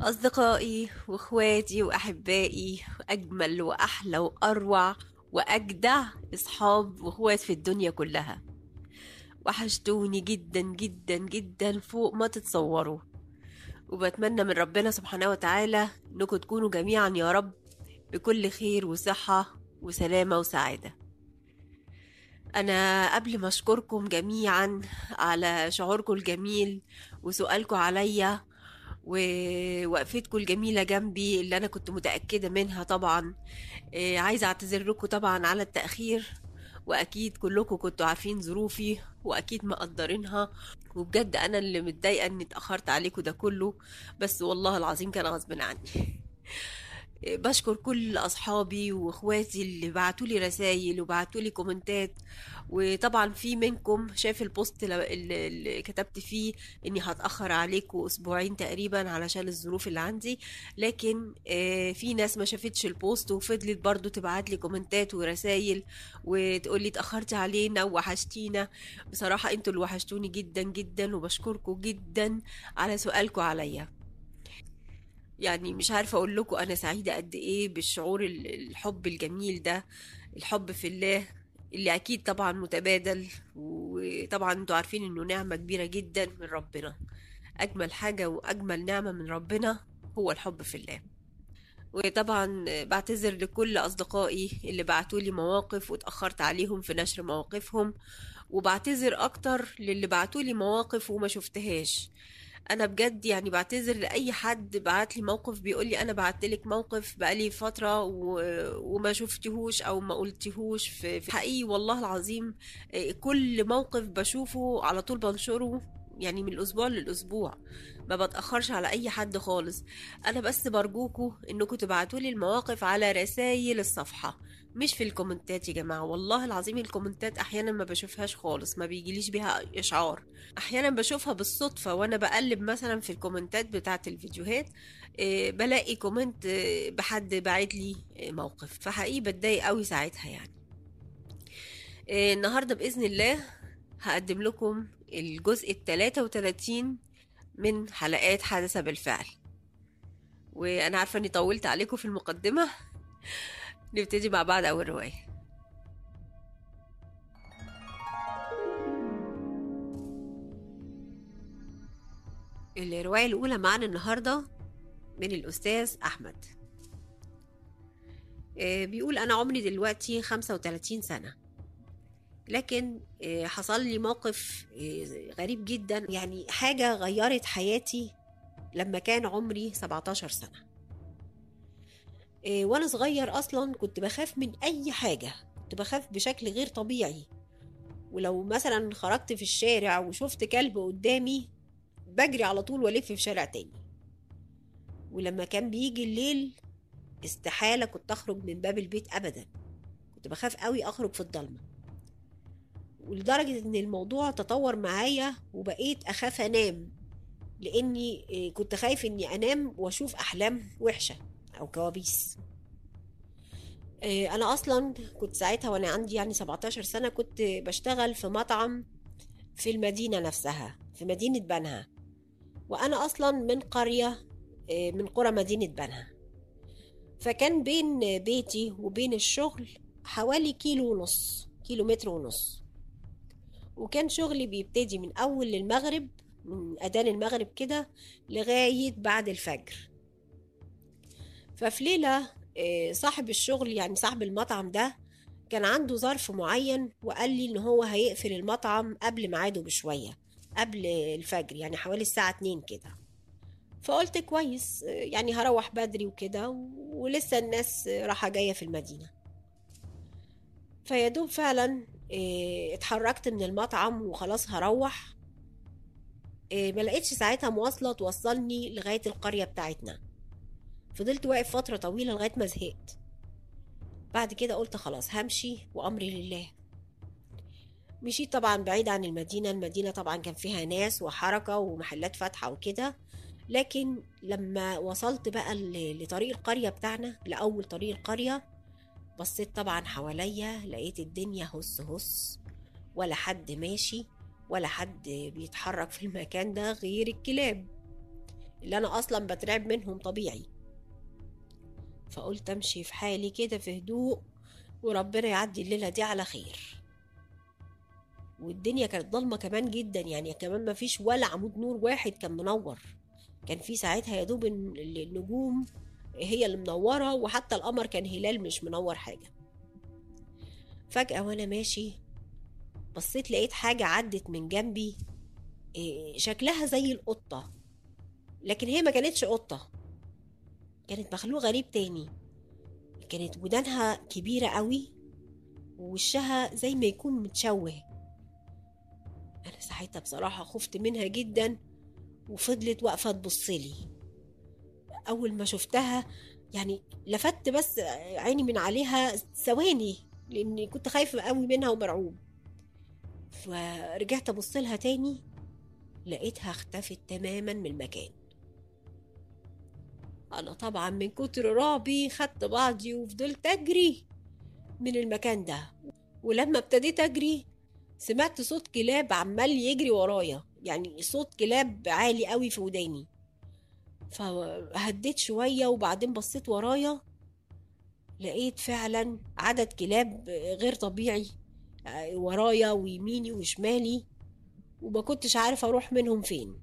أصدقائي وإخواتي وأحبائي وأجمل وأحلى وأروع وأجدع أصحاب وإخوات في الدنيا كلها وحشتوني جدا جدا جدا فوق ما تتصوروا وبتمنى من ربنا سبحانه وتعالى إنكم تكونوا جميعا يا رب بكل خير وصحة وسلامة وسعادة أنا قبل ما أشكركم جميعا على شعوركم الجميل وسؤالكم عليا ووقفتكم الجميلة جنبي اللي أنا كنت متأكدة منها طبعا إيه، عايزة أعتذر لكم طبعا على التأخير وأكيد كلكم كنتوا عارفين ظروفي وأكيد مقدرينها وبجد أنا اللي متضايقة إني اتأخرت عليكم ده كله بس والله العظيم كان غصب عني بشكر كل اصحابي واخواتي اللي بعتولي رسائل وبعتولي كومنتات وطبعا في منكم شاف البوست اللي اللي كتبت فيه اني هتاخر عليكم اسبوعين تقريبا علشان الظروف اللي عندي لكن آه، في ناس ما شافتش البوست وفضلت برضو تبعت لي كومنتات ورسائل وتقول لي اتاخرتي علينا ووحشتينا بصراحه انتوا اللي وحشتوني جدا جدا وبشكركم جدا على سؤالكم عليا يعني مش عارفة أقول لكم أنا سعيدة قد إيه بالشعور ال- الحب الجميل ده الحب في الله اللي أكيد طبعا متبادل وطبعا انتوا عارفين إنه نعمة كبيرة جدا من ربنا أجمل حاجة وأجمل نعمة من ربنا هو الحب في الله وطبعا بعتذر لكل أصدقائي اللي بعتولي مواقف واتأخرت عليهم في نشر مواقفهم وبعتذر أكتر للي بعتولي مواقف وما شفتهاش انا بجد يعني بعتذر لاي حد بعت لي موقف بيقول لي انا بعت لك موقف بقالي فتره و... وما شفتهوش او ما قلتهوش في... في حقيقي والله العظيم إيه، كل موقف بشوفه على طول بنشره يعني من الاسبوع للاسبوع ما بتاخرش على اي حد خالص انا بس برجوكوا انكم تبعتوا لي المواقف على رسائل الصفحه مش في الكومنتات يا جماعه والله العظيم الكومنتات احيانا ما بشوفهاش خالص ما بيجيليش بيها اشعار احيانا بشوفها بالصدفه وانا بقلب مثلا في الكومنتات بتاعه الفيديوهات إيه، بلاقي كومنت إيه، بحد باعت لي إيه، موقف فحقيقي بتضايق قوي ساعتها يعني إيه، النهارده باذن الله هقدم لكم الجزء ال 33 من حلقات حدث بالفعل وانا عارفه اني طولت عليكم في المقدمه نبتدي مع بعض اول روايه الروايه الاولى معانا النهارده من الاستاذ احمد آه، بيقول انا عمري دلوقتي 35 سنه لكن آه، حصل لي موقف آه، غريب جدا يعني حاجه غيرت حياتي لما كان عمري 17 سنه آه، وانا صغير اصلا كنت بخاف من اي حاجه كنت بخاف بشكل غير طبيعي ولو مثلا خرجت في الشارع وشفت كلب قدامي بجري على طول والف في شارع تاني ولما كان بيجي الليل استحالة كنت أخرج من باب البيت أبدا كنت بخاف قوي أخرج في الضلمة ولدرجة إن الموضوع تطور معايا وبقيت أخاف أنام لأني إيه، كنت خايف إني أنام وأشوف أحلام وحشة أو كوابيس إيه، أنا أصلا كنت ساعتها وأنا عندي يعني 17 سنة كنت بشتغل في مطعم في المدينة نفسها في مدينة بنها وأنا أصلا من قرية إيه، من قرى مدينة بنها فكان بين بيتي وبين الشغل حوالي كيلو ونص كيلو متر ونص وكان شغلي بيبتدي من أول المغرب من أذان المغرب كده لغاية بعد الفجر ففي ليلة آه، صاحب الشغل يعني صاحب المطعم ده كان عنده ظرف معين وقال لي إن هو هيقفل المطعم قبل ميعاده بشوية قبل الفجر يعني حوالي الساعة 2 كده فقلت كويس آه، يعني هروح بدري وكده ولسه الناس راحة جاية في المدينة فيدوب فعلا آه، اتحركت من المطعم وخلاص هروح آه، ما لقيتش ساعتها مواصلة توصلني لغاية القرية بتاعتنا فضلت واقف فترة طويلة لغاية ما زهقت بعد كده قلت خلاص همشي وأمري لله مشيت طبعا بعيد عن المدينة المدينة طبعا كان فيها ناس وحركة ومحلات فاتحة وكده لكن لما وصلت بقى ل- لطريق القرية بتاعنا لأول طريق القرية بصيت طبعا حواليا لقيت الدنيا هس هس ولا حد ماشي ولا حد بيتحرك في المكان ده غير الكلاب اللي أنا أصلا بترعب منهم طبيعي فقلت أمشي في حالي كده في هدوء وربنا يعدي الليلة دي على خير والدنيا كانت ضلمة كمان جدا يعني كمان ما فيش ولا عمود نور واحد كان منور كان في ساعتها يا دوب النجوم هي اللي منورة وحتى القمر كان هلال مش منور حاجة فجأة وأنا ماشي بصيت لقيت حاجة عدت من جنبي شكلها زي القطة لكن هي ما كانتش قطة كانت مخلوق غريب تاني كانت ودانها كبيرة قوي ووشها زي ما يكون متشوه أنا ساعتها بصراحة خفت منها جدا وفضلت واقفة تبصلي أول ما شفتها يعني لفت بس عيني من عليها ثواني لأني كنت خايفة قوي منها ومرعوب فرجعت أبص لها تاني لقيتها اختفت تماما من المكان أنا طبعا من كتر رعبي خدت بعضي وفضلت أجري من المكان ده ولما ابتديت أجري سمعت صوت كلاب عمال يجري ورايا يعني صوت كلاب عالي قوي في وداني فهديت شوية وبعدين بصيت ورايا لقيت فعلا عدد كلاب غير طبيعي ورايا ويميني وشمالي وما كنتش عارف اروح منهم فين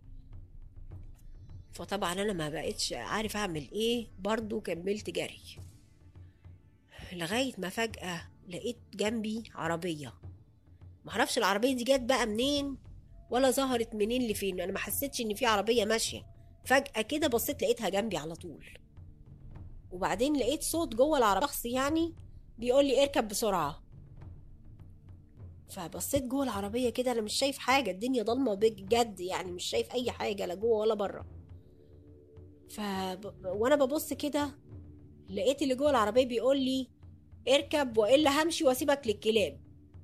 فطبعا انا ما بقتش عارف اعمل ايه برضو كملت جري لغاية ما فجأة لقيت جنبي عربية معرفش العربية دي جت بقى منين ولا ظهرت منين لفين انا ما حسيتش ان في عربية ماشية فجأة كده بصيت لقيتها جنبي على طول وبعدين لقيت صوت جوه العربية شخص يعني بيقول لي اركب بسرعة فبصيت جوه العربية كده انا مش شايف حاجة الدنيا ضلمة بجد يعني مش شايف اي حاجة لا جوه ولا بره ف وانا ببص كده لقيت اللي جوه العربية بيقول لي اركب والا همشي واسيبك للكلاب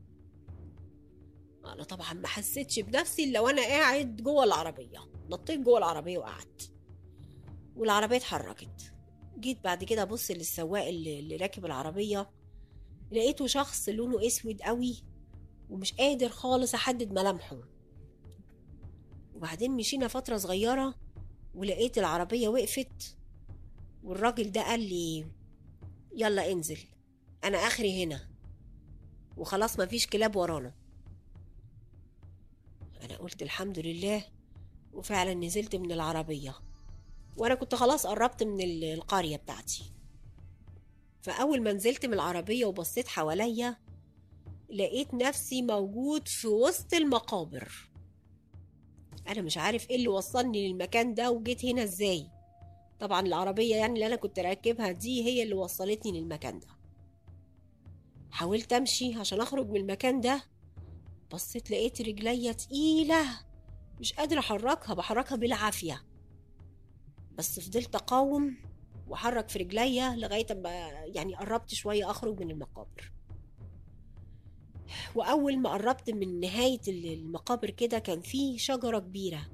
انا طبعا ما حسيتش بنفسي الا وانا قاعد جوه العربيه نطيت جوه العربيه وقعدت والعربيه اتحركت جيت بعد كده ابص للسواق اللي, اللي راكب العربيه لقيته شخص لونه اسود قوي ومش قادر خالص احدد ملامحه وبعدين مشينا فتره صغيره ولقيت العربيه وقفت والراجل ده قال لي يلا انزل انا اخري هنا وخلاص مفيش كلاب ورانا أنا قلت الحمد لله وفعلا نزلت من العربية وأنا كنت خلاص قربت من القرية بتاعتي فأول ما نزلت من العربية وبصيت حواليا لقيت نفسي موجود في وسط المقابر أنا مش عارف إيه اللي وصلني للمكان ده وجيت هنا إزاي طبعا العربية يعني اللي أنا كنت راكبها دي هي اللي وصلتني للمكان ده حاولت أمشي عشان أخرج من المكان ده بصيت لقيت رجليا تقيلة مش قادرة أحركها بحركها بالعافية بس فضلت أقاوم وأحرك في رجليا لغاية ما يعني قربت شوية أخرج من المقابر وأول ما قربت من نهاية المقابر كده كان في شجرة كبيرة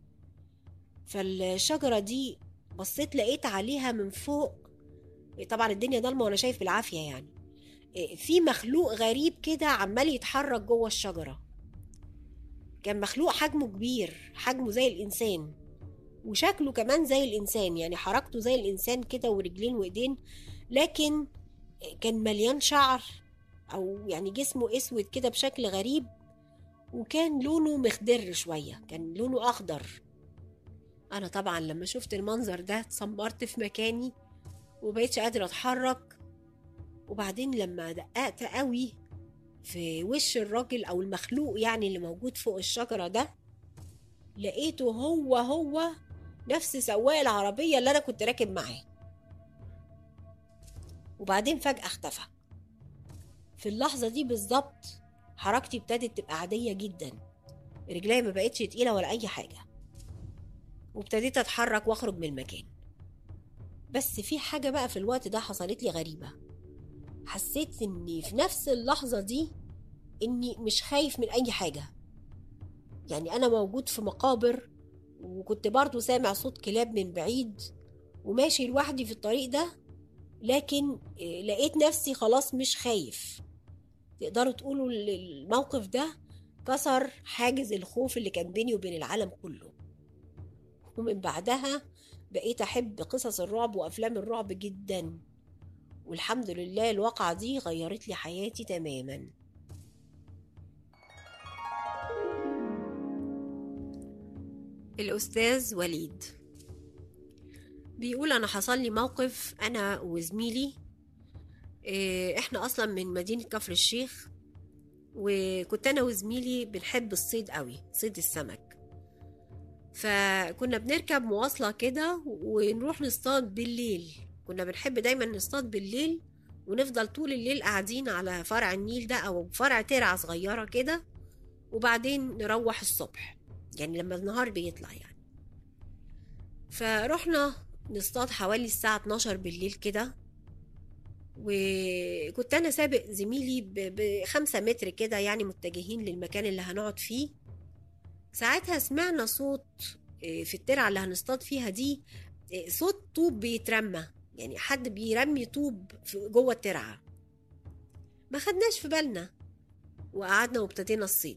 فالشجرة دي بصيت لقيت عليها من فوق طبعا الدنيا ضلمة وأنا شايف بالعافية يعني في مخلوق غريب كده عمال يتحرك جوه الشجرة كان مخلوق حجمه كبير حجمه زي الإنسان وشكله كمان زي الإنسان يعني حركته زي الإنسان كده ورجلين وإيدين لكن كان مليان شعر أو يعني جسمه أسود كده بشكل غريب وكان لونه مخضر شوية كان لونه أخضر أنا طبعا لما شفت المنظر ده اتسمرت في مكاني وبقيتش قادرة أتحرك وبعدين لما دققت قوي في وش الراجل او المخلوق يعني اللي موجود فوق الشجره ده لقيته هو هو نفس سواق العربيه اللي انا كنت راكب معاه وبعدين فجاه اختفى في اللحظه دي بالظبط حركتي ابتدت تبقى عاديه جدا رجليا ما بقتش تقيله ولا اي حاجه وابتديت اتحرك واخرج من المكان بس في حاجه بقى في الوقت ده حصلت لي غريبه حسيت اني في نفس اللحظة دي اني مش خايف من اي حاجة يعني انا موجود في مقابر وكنت برضو سامع صوت كلاب من بعيد وماشي لوحدي في الطريق ده لكن لقيت نفسي خلاص مش خايف تقدروا تقولوا الموقف ده كسر حاجز الخوف اللي كان بيني وبين العالم كله ومن بعدها بقيت أحب قصص الرعب وأفلام الرعب جدا والحمد لله الواقعة دي غيرت لي حياتي تماما الأستاذ وليد بيقول أنا حصل لي موقف أنا وزميلي إيه، إحنا أصلا من مدينة كفر الشيخ وكنت أنا وزميلي بنحب الصيد قوي صيد السمك فكنا بنركب مواصلة كده ونروح نصطاد بالليل كنا بنحب دايما نصطاد بالليل ونفضل طول الليل قاعدين على فرع النيل ده أو فرع ترعة صغيرة كده وبعدين نروح الصبح يعني لما النهار بيطلع يعني فرحنا نصطاد حوالي الساعة 12 بالليل كده وكنت أنا سابق زميلي ب- بخمسة متر كده يعني متجهين للمكان اللي هنقعد فيه ساعتها سمعنا صوت آه، في الترعة اللي هنصطاد فيها دي آه، صوت طوب بيترمى يعني حد بيرمي طوب في جوه الترعة ما خدناش في بالنا وقعدنا وابتدينا الصيد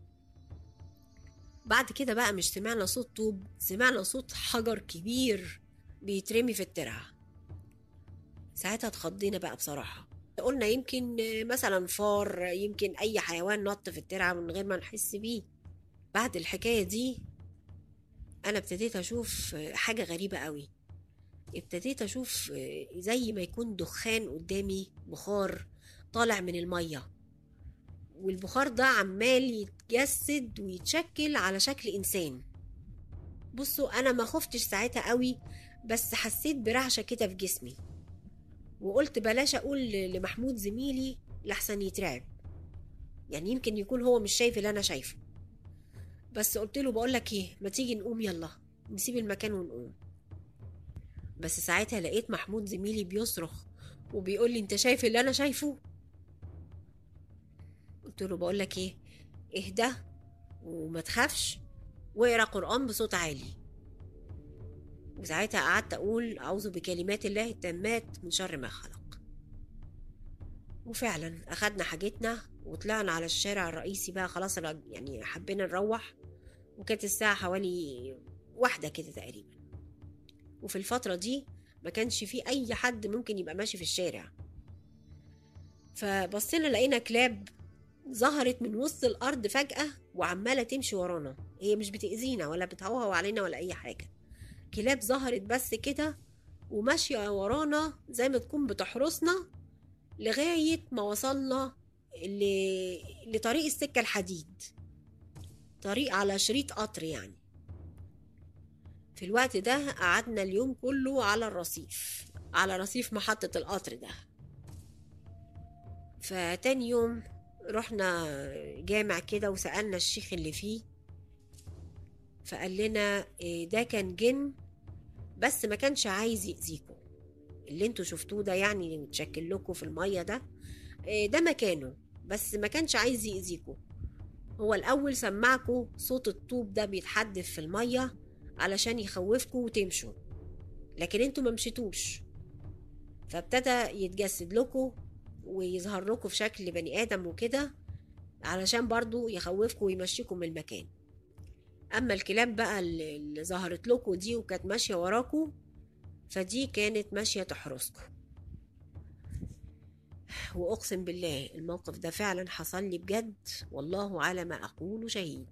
بعد كده بقى مش سمعنا صوت طوب سمعنا صوت حجر كبير بيترمي في الترعة ساعتها اتخضينا بقى بصراحة قلنا يمكن مثلا فار يمكن أي حيوان نط في الترعة من غير ما نحس بيه بعد الحكاية دي أنا ابتديت أشوف حاجة غريبة قوي ابتديت أشوف زي ما يكون دخان قدامي بخار طالع من المية والبخار ده عمال يتجسد ويتشكل على شكل إنسان بصوا أنا ما خفتش ساعتها قوي بس حسيت برعشة كده في جسمي وقلت بلاش أقول لمحمود زميلي لحسن يترعب يعني يمكن يكون هو مش شايف اللي أنا شايفه بس قلت له بقول لك ايه ما تيجي نقوم يلا نسيب المكان ونقوم بس ساعتها لقيت محمود زميلي بيصرخ وبيقول لي انت شايف اللي انا شايفه قلت له بقول لك ايه اهدى وما تخافش واقرا قران بصوت عالي وساعتها قعدت اقول اعوذ بكلمات الله التامات من شر ما خلق وفعلا اخدنا حاجتنا وطلعنا على الشارع الرئيسي بقى خلاص أنا يعني حبينا نروح وكانت الساعة حوالي واحدة كده تقريبا وفي الفترة دي ما كانش في أي حد ممكن يبقى ماشي في الشارع فبصينا لقينا كلاب ظهرت من وسط الأرض فجأة وعمالة تمشي ورانا هي مش بتأذينا ولا بتهوهو علينا ولا أي حاجة كلاب ظهرت بس كده وماشية ورانا زي ما تكون بتحرسنا لغاية ما وصلنا ل... لطريق السكة الحديد طريق على شريط قطر يعني في الوقت ده قعدنا اليوم كله على الرصيف على رصيف محطة القطر ده فتاني يوم رحنا جامع كده وسألنا الشيخ اللي فيه فقال لنا إيه ده كان جن بس ما كانش عايز يأذيكم اللي انتوا شفتوه ده يعني متشكل لكم في المية ده إيه ده مكانه بس ما كانش عايز يأذيكم هو الأول سمعكوا صوت الطوب ده بيتحدف في المية علشان يخوفكوا وتمشوا لكن انتوا ما مشيتوش فابتدى يتجسد لكم ويظهر لكم في شكل بني آدم وكده علشان برضو يخوفكم ويمشيكم من المكان أما الكلاب بقى اللي اللي ظهرت لكم دي وكانت ماشية وراكم فدي كانت ماشية تحرسكم وأقسم بالله الموقف ده فعلا حصل لي بجد والله على ما أقول شهيد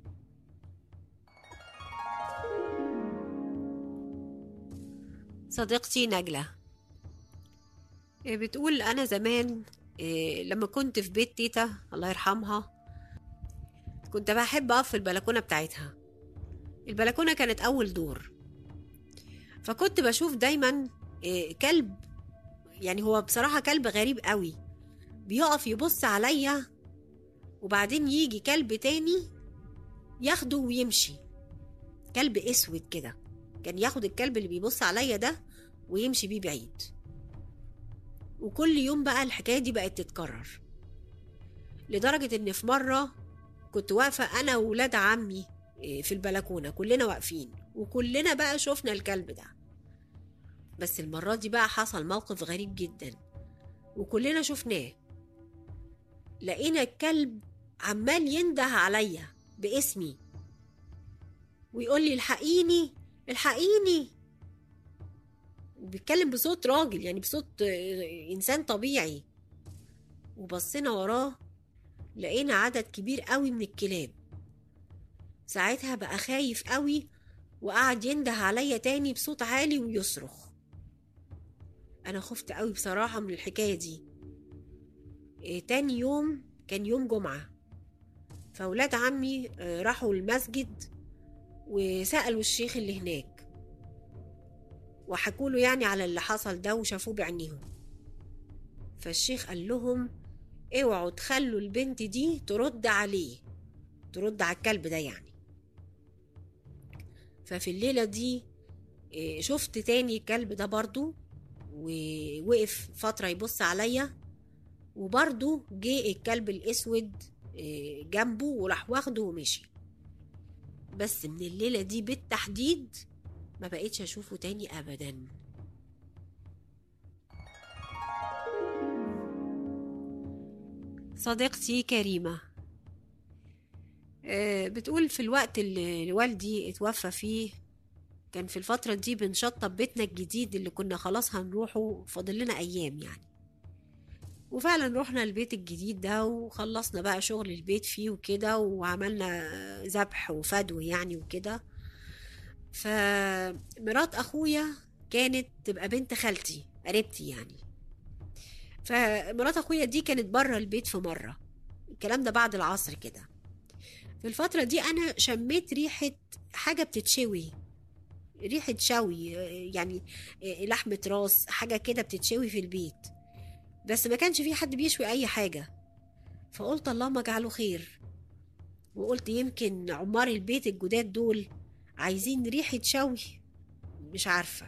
صديقتي نجلة إيه بتقول أنا زمان إيه لما كنت في بيت تيتا الله يرحمها كنت بحب أقف في البلكونة بتاعتها البلكونة كانت أول دور فكنت بشوف دايما إيه كلب يعني هو بصراحة كلب غريب قوي بيقف يبص عليا وبعدين يجي كلب تاني ياخده ويمشي كلب اسود كده كان ياخد الكلب اللي بيبص عليا ده ويمشي بيه بعيد وكل يوم بقى الحكاية دي بقت تتكرر لدرجة ان في مرة كنت واقفة انا وولاد عمي إيه، في البلكونة كلنا واقفين وكلنا بقى شفنا الكلب ده بس المرة دي بقى حصل موقف غريب جدا وكلنا شفناه لقينا الكلب عمال ينده عليا باسمي ويقول لي الحقيني الحقيني بيتكلم بصوت راجل يعني بصوت آه، انسان طبيعي وبصينا وراه لقينا عدد كبير قوي من الكلاب ساعتها بقى خايف قوي وقعد ينده عليا تاني بصوت عالي ويصرخ انا خفت قوي بصراحة من الحكاية دي إيه تاني يوم كان يوم جمعة فأولاد عمي آه، راحوا المسجد وسألوا الشيخ اللي هناك وحكوا له يعني على اللي حصل ده وشافوه بعينيهم فالشيخ قال لهم اوعوا تخلوا البنت دي ترد عليه ترد على الكلب ده يعني ففي الليلة دي إيه، شفت تاني الكلب ده برضو ووقف فترة يبص عليا وبرضو جه الكلب الأسود إيه، جنبه وراح واخده ومشي بس من الليلة دي بالتحديد ما بقيتش أشوفه تاني أبدا صديقتي كريمة آه، بتقول في الوقت اللي والدي اتوفى فيه كان في الفترة دي بنشطب بيتنا الجديد اللي كنا خلاص هنروحه فاضل لنا أيام يعني وفعلا رحنا البيت الجديد ده وخلصنا بقى شغل البيت فيه وكده وعملنا ذبح وفدو يعني وكده فمرات أخويا كانت تبقى بنت خالتي قريبتي يعني فمرات أخويا دي كانت بره البيت في مرة الكلام ده بعد العصر كده في الفترة دي أنا شميت ريحة حاجة بتتشوي ريحة شوي يعني لحمة راس حاجة كده بتتشوي في البيت بس ما كانش في حد بيشوي أي حاجة فقلت اللهم اجعله خير وقلت يمكن عمار البيت الجداد دول عايزين ريحة شوي مش عارفة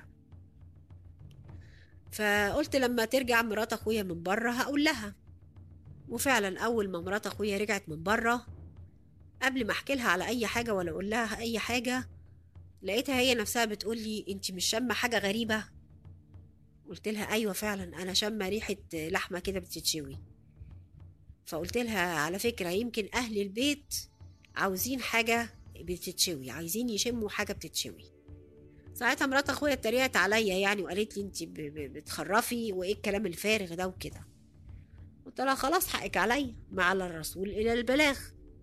فقلت لما ترجع مرات أخويا من بره هقول لها وفعلا أول ما مرات أخويا رجعت من بره قبل ما أحكي لها على أي حاجة ولا أقول لها أي حاجة لقيتها هي نفسها بتقول لي انت مش شامه حاجه غريبه قلت لها ايوه فعلا انا شامه ريحه لحمه كده بتتشوي فقلت لها على فكره يمكن اهل البيت عاوزين حاجه بتتشوي عايزين يشموا حاجه بتتشوي ساعتها مرات اخويا اتريقت عليا يعني وقالت لي انت بتخرفي وايه الكلام الفارغ ده وكده قلت لها خلاص حقك عليا ما على الرسول الى البلاغ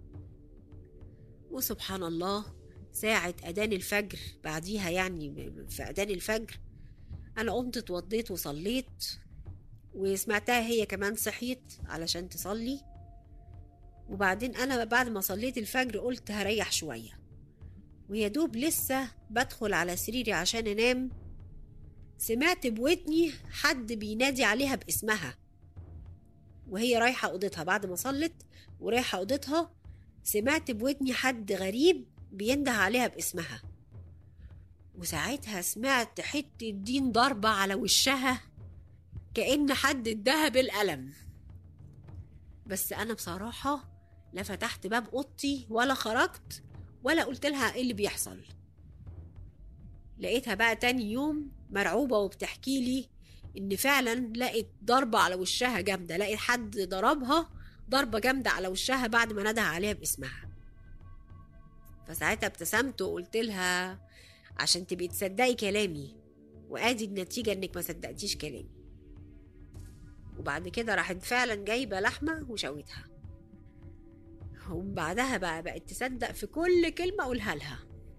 وسبحان الله ساعة أذان الفجر بعديها يعني في أذان الفجر أنا قمت اتوضيت وصليت وسمعتها هي كمان صحيت علشان تصلي وبعدين أنا بعد ما صليت الفجر قلت هريح شوية ويا دوب لسه بدخل على سريري عشان أنام سمعت بودني حد بينادي عليها باسمها وهي رايحة أوضتها بعد ما صلت ورايحة أوضتها سمعت بودني حد غريب بينده عليها باسمها وساعتها سمعت حتة دين ضربة على وشها كأن حد اداها بالقلم بس أنا بصراحة لا فتحت باب أوضتي ولا خرجت ولا قلت لها إيه اللي بيحصل لقيتها بقى تاني يوم مرعوبة وبتحكي لي إن فعلا لقيت ضربة على وشها جامدة لقيت حد ضربها ضربة جامدة على وشها بعد ما نده عليها باسمها فساعتها ابتسمت وقلت لها عشان تبقي تصدقي كلامي وادي النتيجة انك ما صدقتيش كلامي وبعد كده راحت فعلا جايبة لحمة وشويتها ومن بعدها بقى بقت تصدق في كل كلمة أقولها لها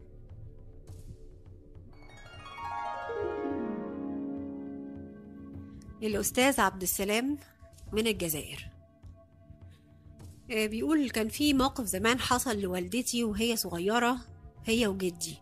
الأستاذ عبد السلام من الجزائر بيقول كان في موقف زمان حصل لوالدتي وهي صغيرة هي وجدي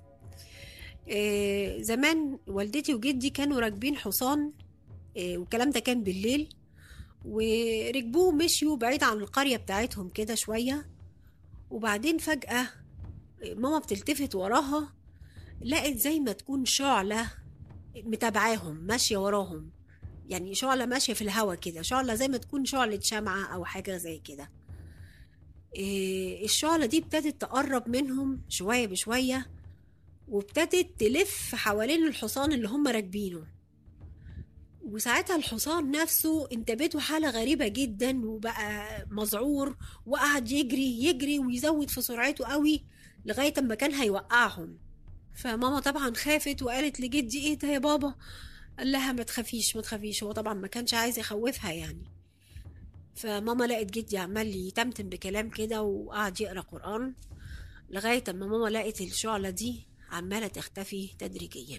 زمان والدتي وجدي كانوا راكبين حصان والكلام ده كان بالليل وركبوه مشيوا بعيد عن القرية بتاعتهم كده شوية وبعدين فجأة ماما بتلتفت وراها لقت زي ما تكون شعلة متابعاهم ماشية وراهم يعني شعلة ماشية في الهوا كده شعلة زي ما تكون شعلة شمعة أو حاجة زي كده إيه الشعلة دي ابتدت تقرب منهم شوية بشوية وابتدت تلف حوالين الحصان اللي هم راكبينه وساعتها الحصان نفسه انتابته حالة غريبة جدا وبقى مذعور وقعد يجري يجري ويزود في سرعته قوي لغاية ما كان هيوقعهم فماما طبعا خافت وقالت لجدي ايه ده يا بابا قال لها ما تخافيش ما تخافيش هو طبعا ما كانش عايز يخوفها يعني فماما لقت جدي عمال يتمتم بكلام كده وقعد يقرا قرآن لغاية اما ماما لقت الشعلة دي عمالة تختفي تدريجيا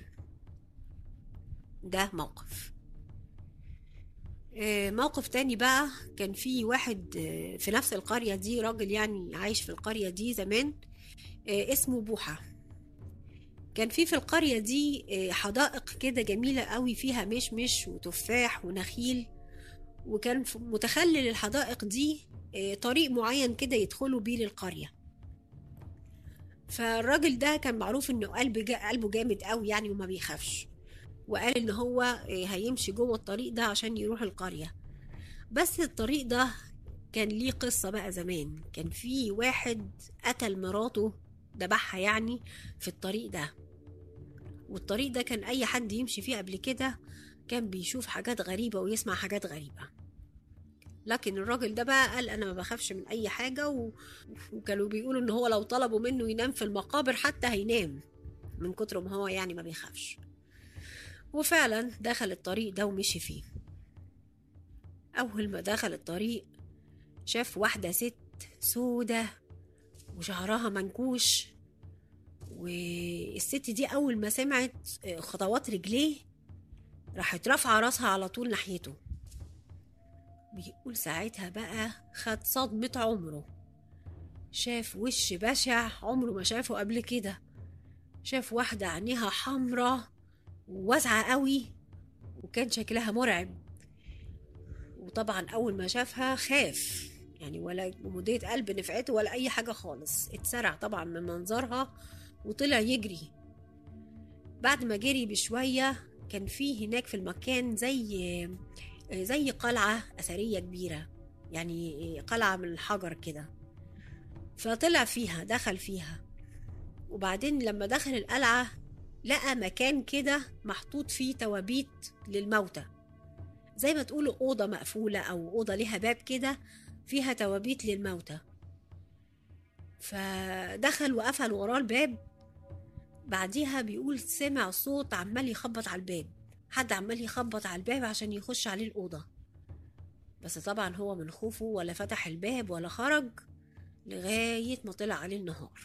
ده موقف آه، موقف تاني بقى كان في واحد آه، في نفس القرية دي راجل يعني عايش في القرية دي زمان آه، اسمه بوحة كان في في القرية دي آه، حدائق كده جميلة قوي فيها مشمش وتفاح ونخيل وكان في- متخلل الحدائق دي آه، طريق معين كده يدخلوا بيه للقرية فالراجل ده كان معروف انه قلب جا قلبه جامد قوي يعني وما بيخافش وقال ان هو آه، هيمشي جوه الطريق ده عشان يروح القرية بس الطريق ده كان ليه قصة بقى زمان كان في واحد قتل مراته ذبحها يعني في الطريق ده والطريق ده كان أي حد يمشي فيه قبل كده كان بيشوف حاجات غريبة ويسمع حاجات غريبة لكن الراجل ده بقى قال أنا ما بخافش من أي حاجة و... وكانوا بيقولوا إن هو لو طلبوا منه ينام في المقابر حتى هينام من كتر ما هو يعني ما بيخافش وفعلا دخل الطريق ده ومشي فيه أول ما دخل الطريق شاف واحدة ست سودة وشعرها منكوش والست دي أول ما سمعت خطوات رجليه راحت رافعة راسها على طول ناحيته بيقول ساعتها بقى خد صدمة عمره شاف وش بشع عمره ما شافه قبل كده شاف واحدة عينيها حمرة وواسعة قوي وكان شكلها مرعب وطبعا أول ما شافها خاف يعني ولا مدية قلب نفعته ولا أي حاجة خالص اتسرع طبعا من منظرها وطلع يجري بعد ما جري بشوية كان في هناك في المكان زي زي قلعة أثرية كبيرة يعني قلعة من الحجر كده فطلع فيها دخل فيها وبعدين لما دخل القلعة لقى مكان كده محطوط فيه توابيت للموتى زي ما تقولوا أوضة مقفولة أو أوضة ليها باب كده فيها توابيت للموتى فدخل وقفل وراه الباب بعديها بيقول سمع صوت عمال يخبط على الباب حد عمال يخبط على الباب عشان يخش عليه الأوضة بس طبعا هو من خوفه ولا فتح الباب ولا خرج لغاية ما طلع عليه النهار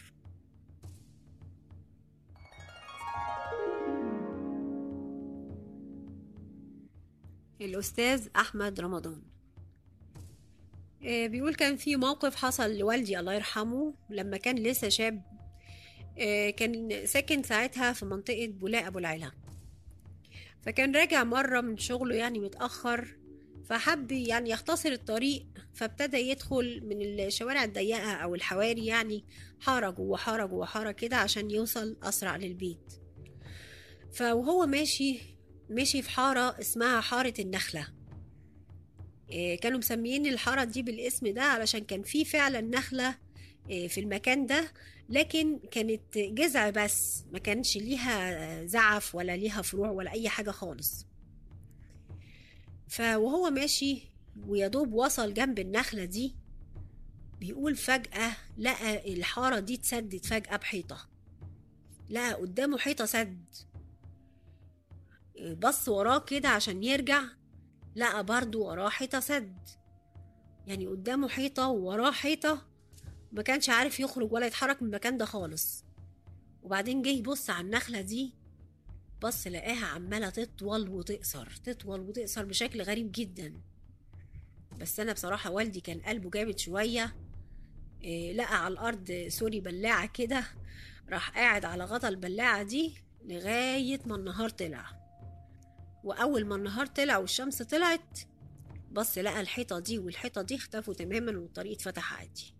الأستاذ أحمد رمضان آه، بيقول كان في موقف حصل لوالدي الله يرحمه لما كان لسه شاب آه، كان ساكن ساعتها في منطقة بولاق أبو العلا فكان راجع مرة من شغله يعني متأخر فحب يعني يختصر الطريق فابتدى يدخل من الشوارع الضيقة أو الحواري يعني حارة جوه حارة جوه حارة كده عشان يوصل أسرع للبيت فوهو ماشي مشي في حارة اسمها حارة النخلة إيه، كانوا مسميين الحارة دي بالاسم ده علشان كان في فعلا نخلة إيه، في المكان ده لكن كانت جذع بس ما كانش ليها زعف ولا ليها فروع ولا أي حاجة خالص فوهو ماشي ويدوب وصل جنب النخلة دي بيقول فجأة لقى الحارة دي اتسدت فجأة بحيطة لقى قدامه حيطة سد بص وراه كده عشان يرجع لقى برضو وراه حيطة سد يعني قدامه حيطة ووراه حيطة ما كانش عارف يخرج ولا يتحرك من المكان ده خالص وبعدين جه يبص على النخلة دي بص لقاها عمالة تطول وتقصر تطول وتقصر بشكل غريب جدا بس أنا بصراحة والدي كان قلبه جامد شوية إيه لقى على الأرض سوري بلاعة كده راح قاعد على غطا البلاعة دي لغاية ما النهار طلع وأول ما النهار طلع والشمس طلعت بص لقى الحيطة دي والحيطة دي اختفوا تماما والطريق اتفتح عادي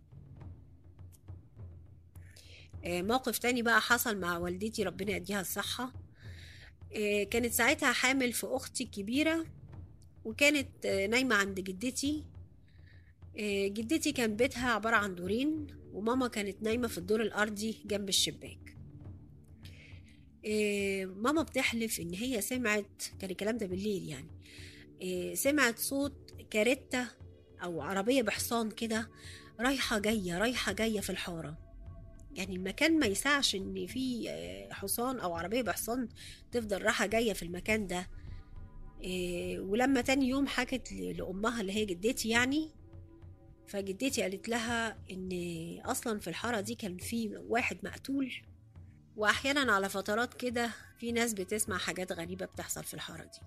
آه، موقف تاني بقى حصل مع والدتي ربنا يديها الصحة آه، كانت ساعتها حامل في أختي الكبيرة وكانت آه، نايمة عند جدتي آه، جدتي كان بيتها عبارة عن دورين وماما كانت نايمة في الدور الأرضي جنب الشباك آه، ماما بتحلف إن هي سمعت كان الكلام ده بالليل يعني آه، سمعت صوت كاريتا أو عربية بحصان كده رايحة جاية رايحة جاية في الحارة يعني المكان ما يسعش ان في آه، حصان او عربيه بحصان تفضل رايحه جايه في المكان ده إيه، ولما تاني يوم حكت ل- لامها اللي هي جدتي يعني فجدتي قالت لها ان اصلا في الحاره دي كان في واحد مقتول واحيانا على فترات كده في ناس بتسمع حاجات غريبه بتحصل في الحاره دي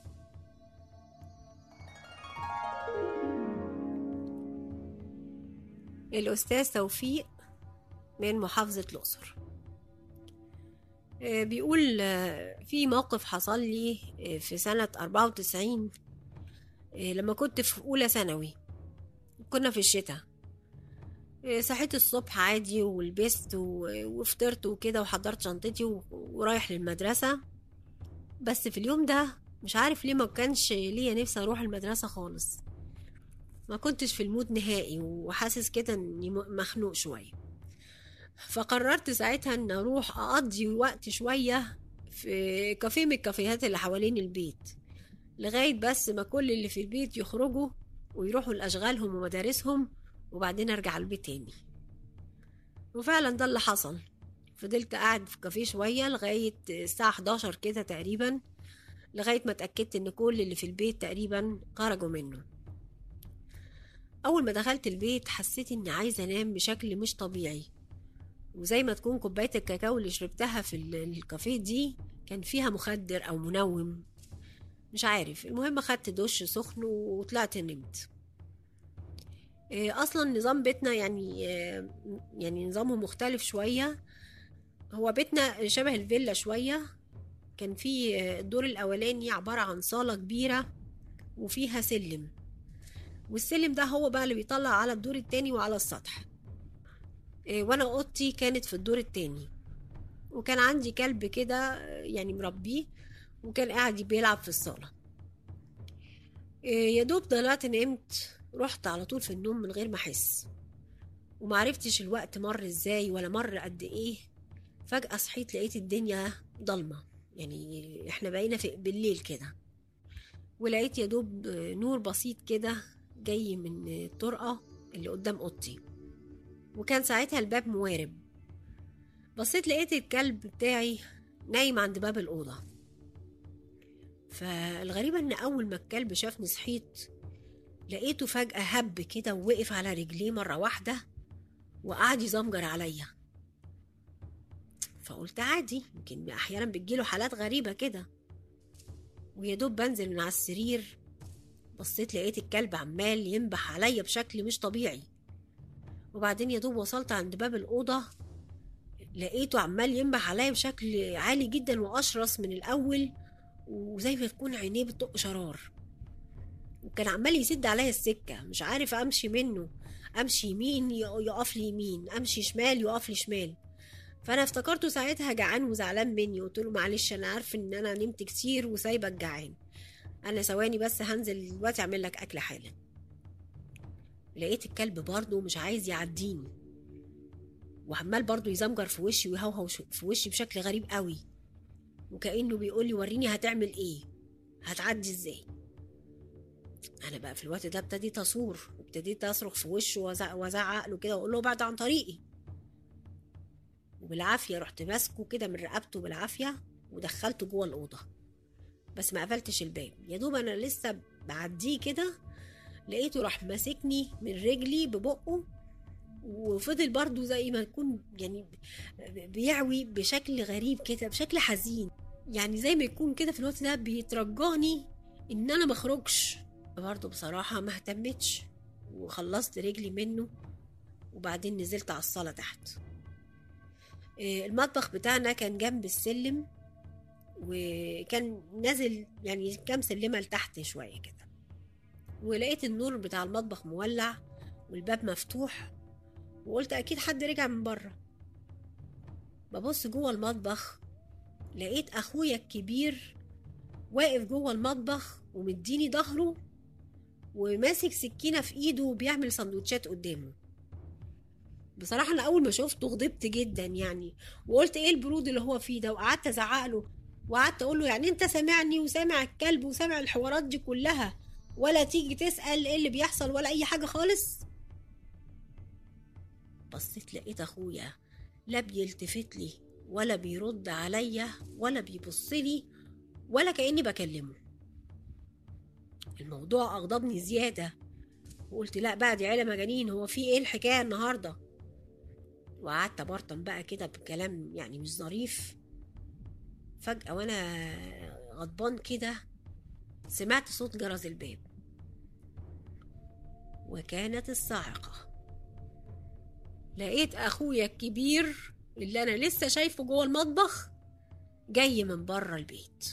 الأستاذ توفيق من محافظة الأقصر آه، بيقول آه، في موقف حصل لي آه، في سنة 94 آه، لما كنت في أولى ثانوي كنا في الشتاء آه، صحيت الصبح عادي ولبست و- وفطرت وكده وحضرت شنطتي و- ورايح للمدرسة بس في اليوم ده مش عارف ليه ما كانش ليا نفسي أروح المدرسة خالص ما كنتش في المود نهائي وحاسس كده اني م- مخنوق شوية فقررت ساعتها ان اروح اقضي وقت شوية في كافيه من الكافيهات اللي حوالين البيت لغاية بس ما كل اللي في البيت يخرجوا ويروحوا لأشغالهم ومدارسهم وبعدين ارجع البيت تاني وفعلا ده اللي حصل فضلت قاعد في كافيه شوية لغاية الساعة 11 كده تقريبا لغاية ما اتأكدت ان كل اللي في البيت تقريبا خرجوا منه أول ما دخلت البيت حسيت إني عايزة أنام بشكل مش طبيعي وزي ما تكون كوباية الكاكاو اللي شربتها في ال- الكافيه دي كان فيها مخدر أو منوم مش عارف المهم خدت دش سخن وطلعت نمت إيه، أصلا نظام بيتنا يعني آه، يعني نظامه مختلف شوية هو بيتنا شبه الفيلا شوية كان في آه، الدور الأولاني عبارة عن صالة كبيرة وفيها سلم والسلم ده هو بقى اللي بيطلع على الدور التاني وعلى السطح إيه، وانا اوضتي كانت في الدور التاني وكان عندي كلب كده آه، يعني مربيه وكان قاعد بيلعب في الصالة إيه، يا دوب طلعت نمت رحت على طول في النوم من غير ما احس ومعرفتش الوقت مر ازاي ولا مر قد ايه فجأة صحيت لقيت الدنيا ضلمة يعني احنا بقينا في بالليل كده ولقيت يا دوب نور بسيط كده جاي من الطرقة اللي قدام أوضتي وكان ساعتها الباب موارب بصيت لقيت الكلب بتاعي نايم عند باب الأوضة فالغريبة إن أول ما الكلب شافني صحيت لقيته فجأة هب كده ووقف على رجليه مرة واحدة وقعد يزمجر عليا فقلت عادي يمكن أحيانا بتجيله حالات غريبة كده ويا دوب بنزل من على السرير بصيت لقيت الكلب عمال ينبح عليا بشكل مش طبيعي وبعدين يا دوب وصلت عند باب الأوضة لقيته عمال ينبح عليا بشكل عالي جدا وأشرس من الأول وزي ما تكون عينيه بتطق شرار وكان عمال يسد عليا السكة مش عارف أمشي منه أمشي يمين ي- يقف لي يمين أمشي شمال يقف لي شمال فأنا افتكرته ساعتها جعان وزعلان مني قلت له معلش أنا عارف إن أنا نمت كتير وسايبك جعان انا ثواني بس هنزل دلوقتي اعمل لك اكل حالا لقيت الكلب برضه مش عايز يعديني وعمال برضه يزمجر في وشي ويهوهو ش- في وشي بشكل غريب قوي وكأنه بيقول لي وريني هتعمل ايه هتعدي ازاي انا بقى في الوقت ده ابتديت اصور وابتديت اصرخ في وشه وأزع- وازعق له كده واقول له بعد عن طريقي وبالعافيه رحت ماسكه كده من رقبته بالعافيه ودخلته جوه الاوضه بس ما قفلتش الباب يا دوب انا لسه بعديه كده لقيته راح ماسكني من رجلي ببقه وفضل برضو زي ما يكون يعني بيعوي بشكل غريب كده بشكل حزين يعني زي ما يكون كده في الوقت ده بيترجاني ان انا مخرجش برضو بصراحة ما اهتمتش وخلصت رجلي منه وبعدين نزلت على الصالة تحت إيه، المطبخ بتاعنا كان جنب السلم وكان نازل يعني كام سلمة لتحت شوية كده ولقيت النور بتاع المطبخ مولع والباب مفتوح وقلت أكيد حد رجع من بره ببص جوه المطبخ لقيت أخويا الكبير واقف جوه المطبخ ومديني ظهره وماسك سكينة في إيده وبيعمل سندوتشات قدامه بصراحة أنا أول ما شفته غضبت جدا يعني وقلت إيه البرود اللي هو فيه ده وقعدت أزعق له وقعدت اقول له يعني انت سامعني وسامع الكلب وسامع الحوارات دي كلها ولا تيجي تسأل ايه اللي بيحصل ولا اي حاجة خالص بصيت لقيت اخويا لا بيلتفت لي ولا بيرد عليا ولا بيبص لي ولا كأني بكلمه الموضوع أغضبني زيادة وقلت لا بقى دي عيلة مجانين هو في ايه الحكاية النهاردة وقعدت ابرطم بقى كده بكلام يعني مش ظريف فجأة وانا غضبان كده سمعت صوت جرس الباب وكانت الصاعقة لقيت أخويا الكبير اللي أنا لسه شايفه جوه المطبخ جاي من بره البيت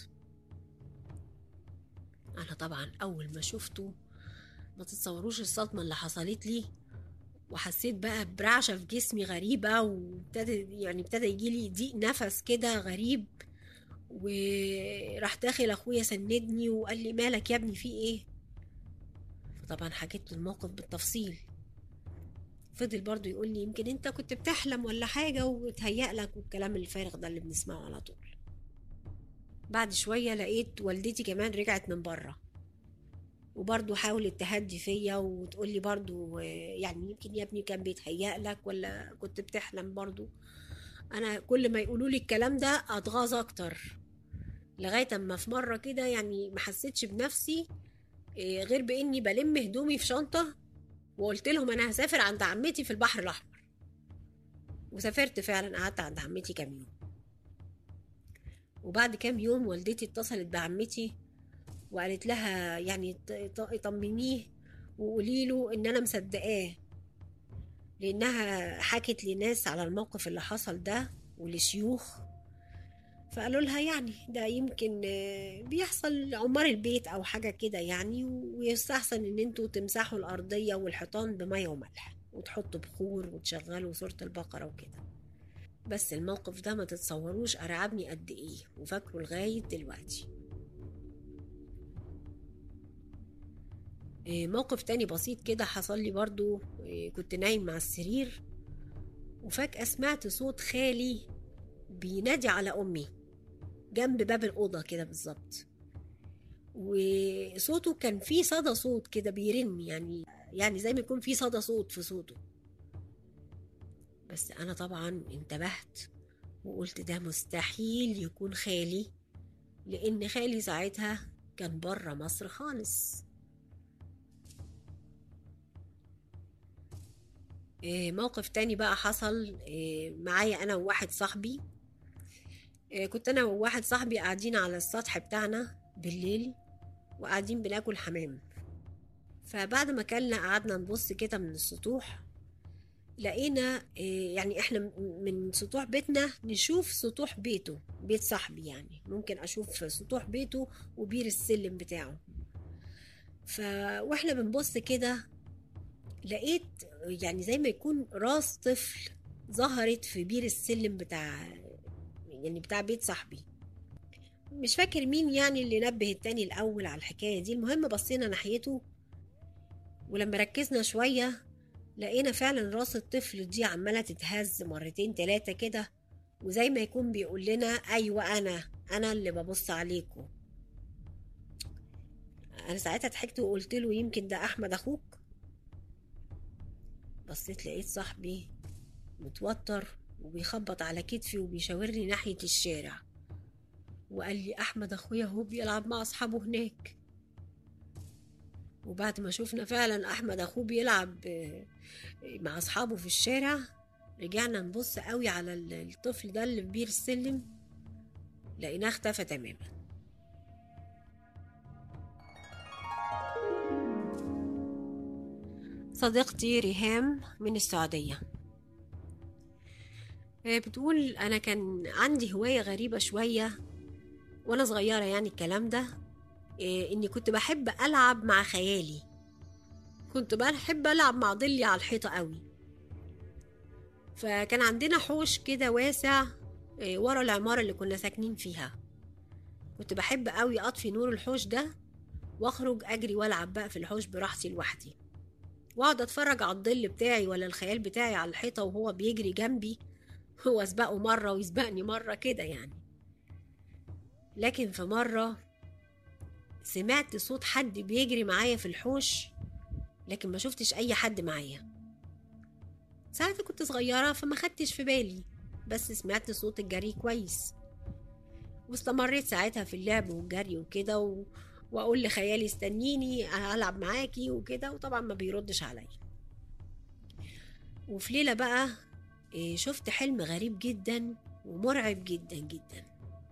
أنا طبعا أول ما شفته ما تتصوروش الصدمة اللي حصلت لي وحسيت بقى برعشة في جسمي غريبة وابتدى يعني ابتدى يجيلي ضيق نفس كده غريب وراح داخل اخويا سندني وقال لي مالك يا ابني في ايه فطبعا حكيت له الموقف بالتفصيل فضل برضه يقول لي يمكن انت كنت بتحلم ولا حاجة وتهيأ لك والكلام الفارغ ده اللي بنسمعه على طول بعد شوية لقيت والدتي كمان رجعت من بره وبرضه حاولت تهدي فيا وتقول لي برضه يعني يمكن يا ابني كان بيتهيأ لك ولا كنت بتحلم برضه انا كل ما يقولوا لي الكلام ده اتغاظ اكتر لغايه اما في مره كده يعني ما حسيتش بنفسي إيه، غير باني بلم هدومي في شنطه وقلت لهم انا هسافر عند عمتي في البحر الاحمر وسافرت فعلا قعدت عند عمتي كام يوم وبعد كام يوم والدتي اتصلت بعمتي وقالت لها يعني ط- ط- طمنيه وقولي له ان انا مصدقاه لانها حكت لناس على الموقف اللي حصل ده ولشيوخ فقالوا لها يعني ده يمكن آه، بيحصل عمار البيت او حاجه كده يعني ويستحسن ان انتوا تمسحوا الارضيه والحيطان بميه وملح وتحطوا بخور وتشغلوا سوره البقره وكده بس الموقف ده ما تتصوروش ارعبني قد ايه وفاكره لغايه دلوقتي إيه، موقف تاني بسيط كده حصل لي برضو إيه، كنت نايم مع السرير وفجأة سمعت صوت خالي بينادي على أمي جنب باب الأوضة كده بالظبط وصوته كان فيه صدى صوت كده بيرن يعني يعني زي ما يكون فيه صدى صوت في صوته بس أنا طبعا انتبهت وقلت ده مستحيل يكون خالي لأن خالي ساعتها كان بره مصر خالص إيه، موقف تاني بقى حصل إيه، معايا انا وواحد صاحبي إيه، كنت انا وواحد صاحبي قاعدين على السطح بتاعنا بالليل وقاعدين بناكل حمام فبعد ما كلنا قعدنا نبص كده من السطوح لقينا إيه، يعني احنا م- من سطوح بيتنا نشوف سطوح بيته بيت صاحبي يعني ممكن اشوف سطوح بيته وبير السلم بتاعه ف واحنا بنبص كده لقيت يعني زي ما يكون راس طفل ظهرت في بير السلم بتاع يعني بتاع بيت صاحبي مش فاكر مين يعني اللي نبه التاني الأول على الحكاية دي المهم بصينا ناحيته ولما ركزنا شوية لقينا فعلا راس الطفل دي عمالة تتهز مرتين تلاتة كده وزي ما يكون بيقول لنا أيوة أنا أنا اللي ببص عليكم أنا ساعتها ضحكت وقلت له يمكن ده أحمد أخوك بصيت لقيت صاحبي متوتر وبيخبط على كتفي وبيشاورني ناحية الشارع وقال لي أحمد أخويا هو بيلعب مع أصحابه هناك وبعد ما شفنا فعلا أحمد أخوه بيلعب آه، مع أصحابه في الشارع رجعنا نبص قوي على ال- الطفل ده اللي في بير السلم لقيناه اختفى تماما صديقتي ريهام من السعودية آه، بتقول أنا كان عندي هواية غريبة شوية وأنا صغيرة يعني الكلام ده آه، إني كنت بحب ألعب مع خيالي كنت بحب ألعب مع ظلي على الحيطة قوي فكان عندنا حوش كده واسع آه، ورا العمارة اللي كنا ساكنين فيها كنت بحب قوي أطفي نور الحوش ده وأخرج أجري وألعب بقى في الحوش براحتي لوحدي واقعد اتفرج على الظل بتاعي ولا الخيال بتاعي على الحيطه وهو بيجري جنبي هو اسبقه مره ويسبقني مره كده يعني لكن في مره سمعت صوت حد بيجري معايا في الحوش لكن ما شفتش اي حد معايا ساعتها كنت صغيره فما خدتش في بالي بس سمعت صوت الجري كويس واستمريت ساعتها في اللعب والجري وكده و... واقول لخيالي استنيني هلعب معاكي وكده وطبعا ما بيردش عليا وفي ليله بقى إيه، شفت حلم غريب جدا ومرعب جدا جدا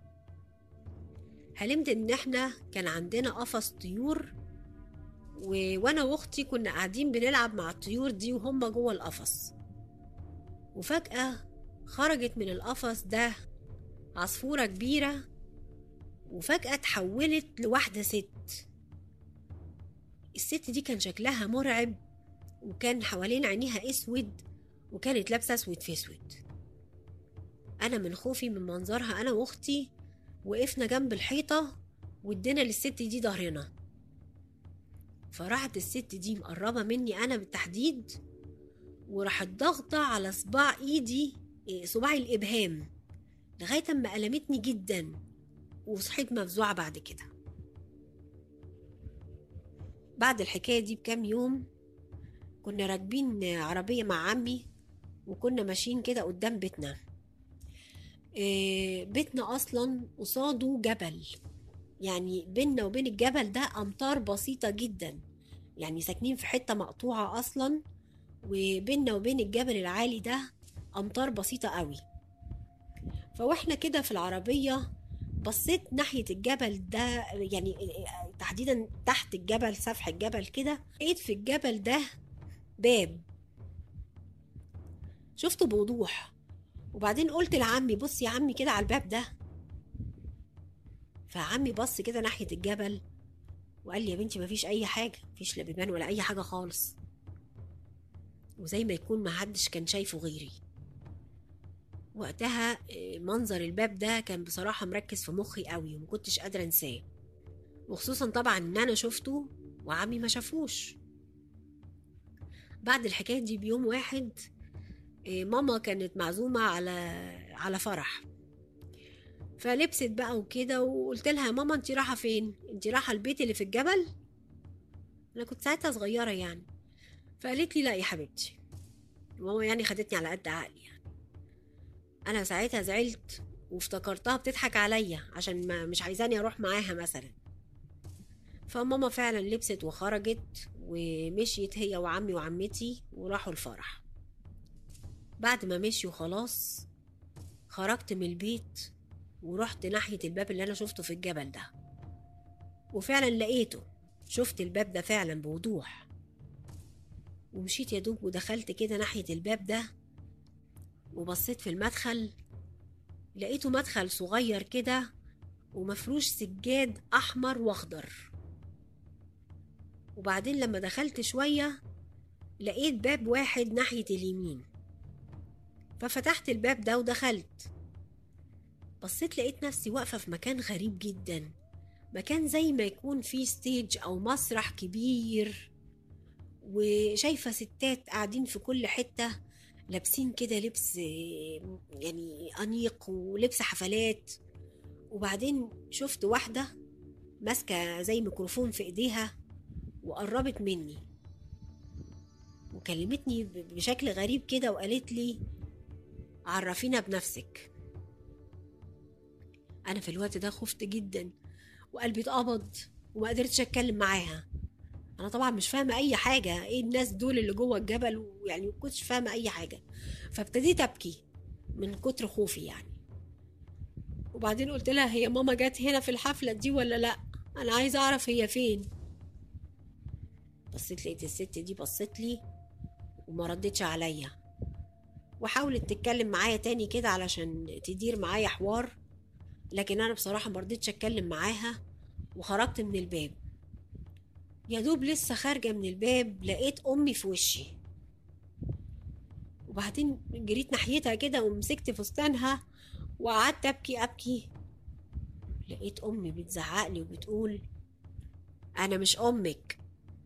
حلمت ان احنا كان عندنا قفص طيور و... وانا واختي كنا قاعدين بنلعب مع الطيور دي وهم جوه القفص وفجأة خرجت من القفص ده عصفورة كبيرة وفجأة اتحولت لواحدة ست الست دي كان شكلها مرعب وكان حوالين عينيها اسود وكانت لابسة اسود في اسود انا من خوفي من منظرها انا واختي وقفنا جنب الحيطة وادينا للست دي ظهرنا فراحت الست دي مقربة مني أنا بالتحديد وراحت ضاغطة على صباع إيدي إيه، صباع الإبهام لغاية أما ألمتني جدا وصحيت مفزوعة بعد كده بعد الحكاية دي بكام يوم كنا راكبين عربية مع عمي وكنا ماشيين كده قدام بيتنا إيه، بيتنا أصلا قصاده جبل يعني بيننا وبين الجبل ده أمطار بسيطة جدا يعني ساكنين في حتة مقطوعة أصلا وبيننا وبين الجبل العالي ده أمطار بسيطة قوي فواحنا كده في العربية بصيت ناحية الجبل ده يعني تحديدا تحت الجبل سفح الجبل كده لقيت في الجبل ده باب شفته بوضوح وبعدين قلت لعمي بص يا عمي كده على الباب ده فعمي بص كده ناحية الجبل وقال لي يا بنتي مفيش أي حاجة مفيش لا بيبان ولا أي حاجة خالص وزي ما يكون محدش كان شايفه غيري وقتها آه، منظر الباب ده كان بصراحة مركز في مخي قوي ومكنتش قادرة انساه وخصوصا طبعا ان انا شفته وعمي ما شافوش بعد الحكاية دي بيوم واحد آه، ماما كانت معزومة على على فرح فلبست بقى وكده وقلت لها يا ماما انت رايحة فين انت رايحة البيت اللي في الجبل انا كنت ساعتها صغيرة يعني فقالت لي لا يا حبيبتي ماما يعني خدتني على قد عقلي يعني انا ساعتها زعلت وافتكرتها بتضحك عليا عشان ما مش عايزاني اروح معاها مثلا فماما فعلا لبست وخرجت ومشيت هي وعمي وعمتي وراحوا الفرح بعد ما مشيوا خلاص خرجت من البيت ورحت ناحية الباب اللي أنا شفته في الجبل ده وفعلا لقيته شفت الباب ده فعلا بوضوح ومشيت يا دوب ودخلت كده ناحية الباب ده وبصيت في المدخل لقيته مدخل صغير كده ومفروش سجاد أحمر وأخضر وبعدين لما دخلت شوية لقيت باب واحد ناحية اليمين ففتحت الباب ده ودخلت بصيت لقيت نفسي واقفة في مكان غريب جدا مكان زي ما يكون فيه ستيج أو مسرح كبير وشايفة ستات قاعدين في كل حتة لابسين كده لبس آه، يعني أنيق ولبس حفلات وبعدين شفت واحدة ماسكة زي ميكروفون في إيديها وقربت مني وكلمتني ب- بشكل غريب كده وقالت لي عرفينا بنفسك أنا في الوقت ده خفت جدا وقلبي اتقبض وما قدرتش أتكلم معاها أنا طبعا مش فاهمة أي حاجة إيه الناس دول اللي جوه الجبل ويعني ما كنتش فاهمة أي حاجة فابتديت أبكي من كتر خوفي يعني وبعدين قلت لها هي ماما جت هنا في الحفلة دي ولا لأ أنا عايزة أعرف هي فين بصيت لقيت الست دي بصت لي وما ردتش عليا وحاولت تتكلم معايا تاني كده علشان تدير معايا حوار لكن انا بصراحه ما رضيتش اتكلم معاها وخرجت من الباب يا دوب لسه خارجه من الباب لقيت امي في وشي وبعدين جريت ناحيتها كده ومسكت فستانها وقعدت ابكي ابكي لقيت امي بتزعق لي وبتقول انا مش امك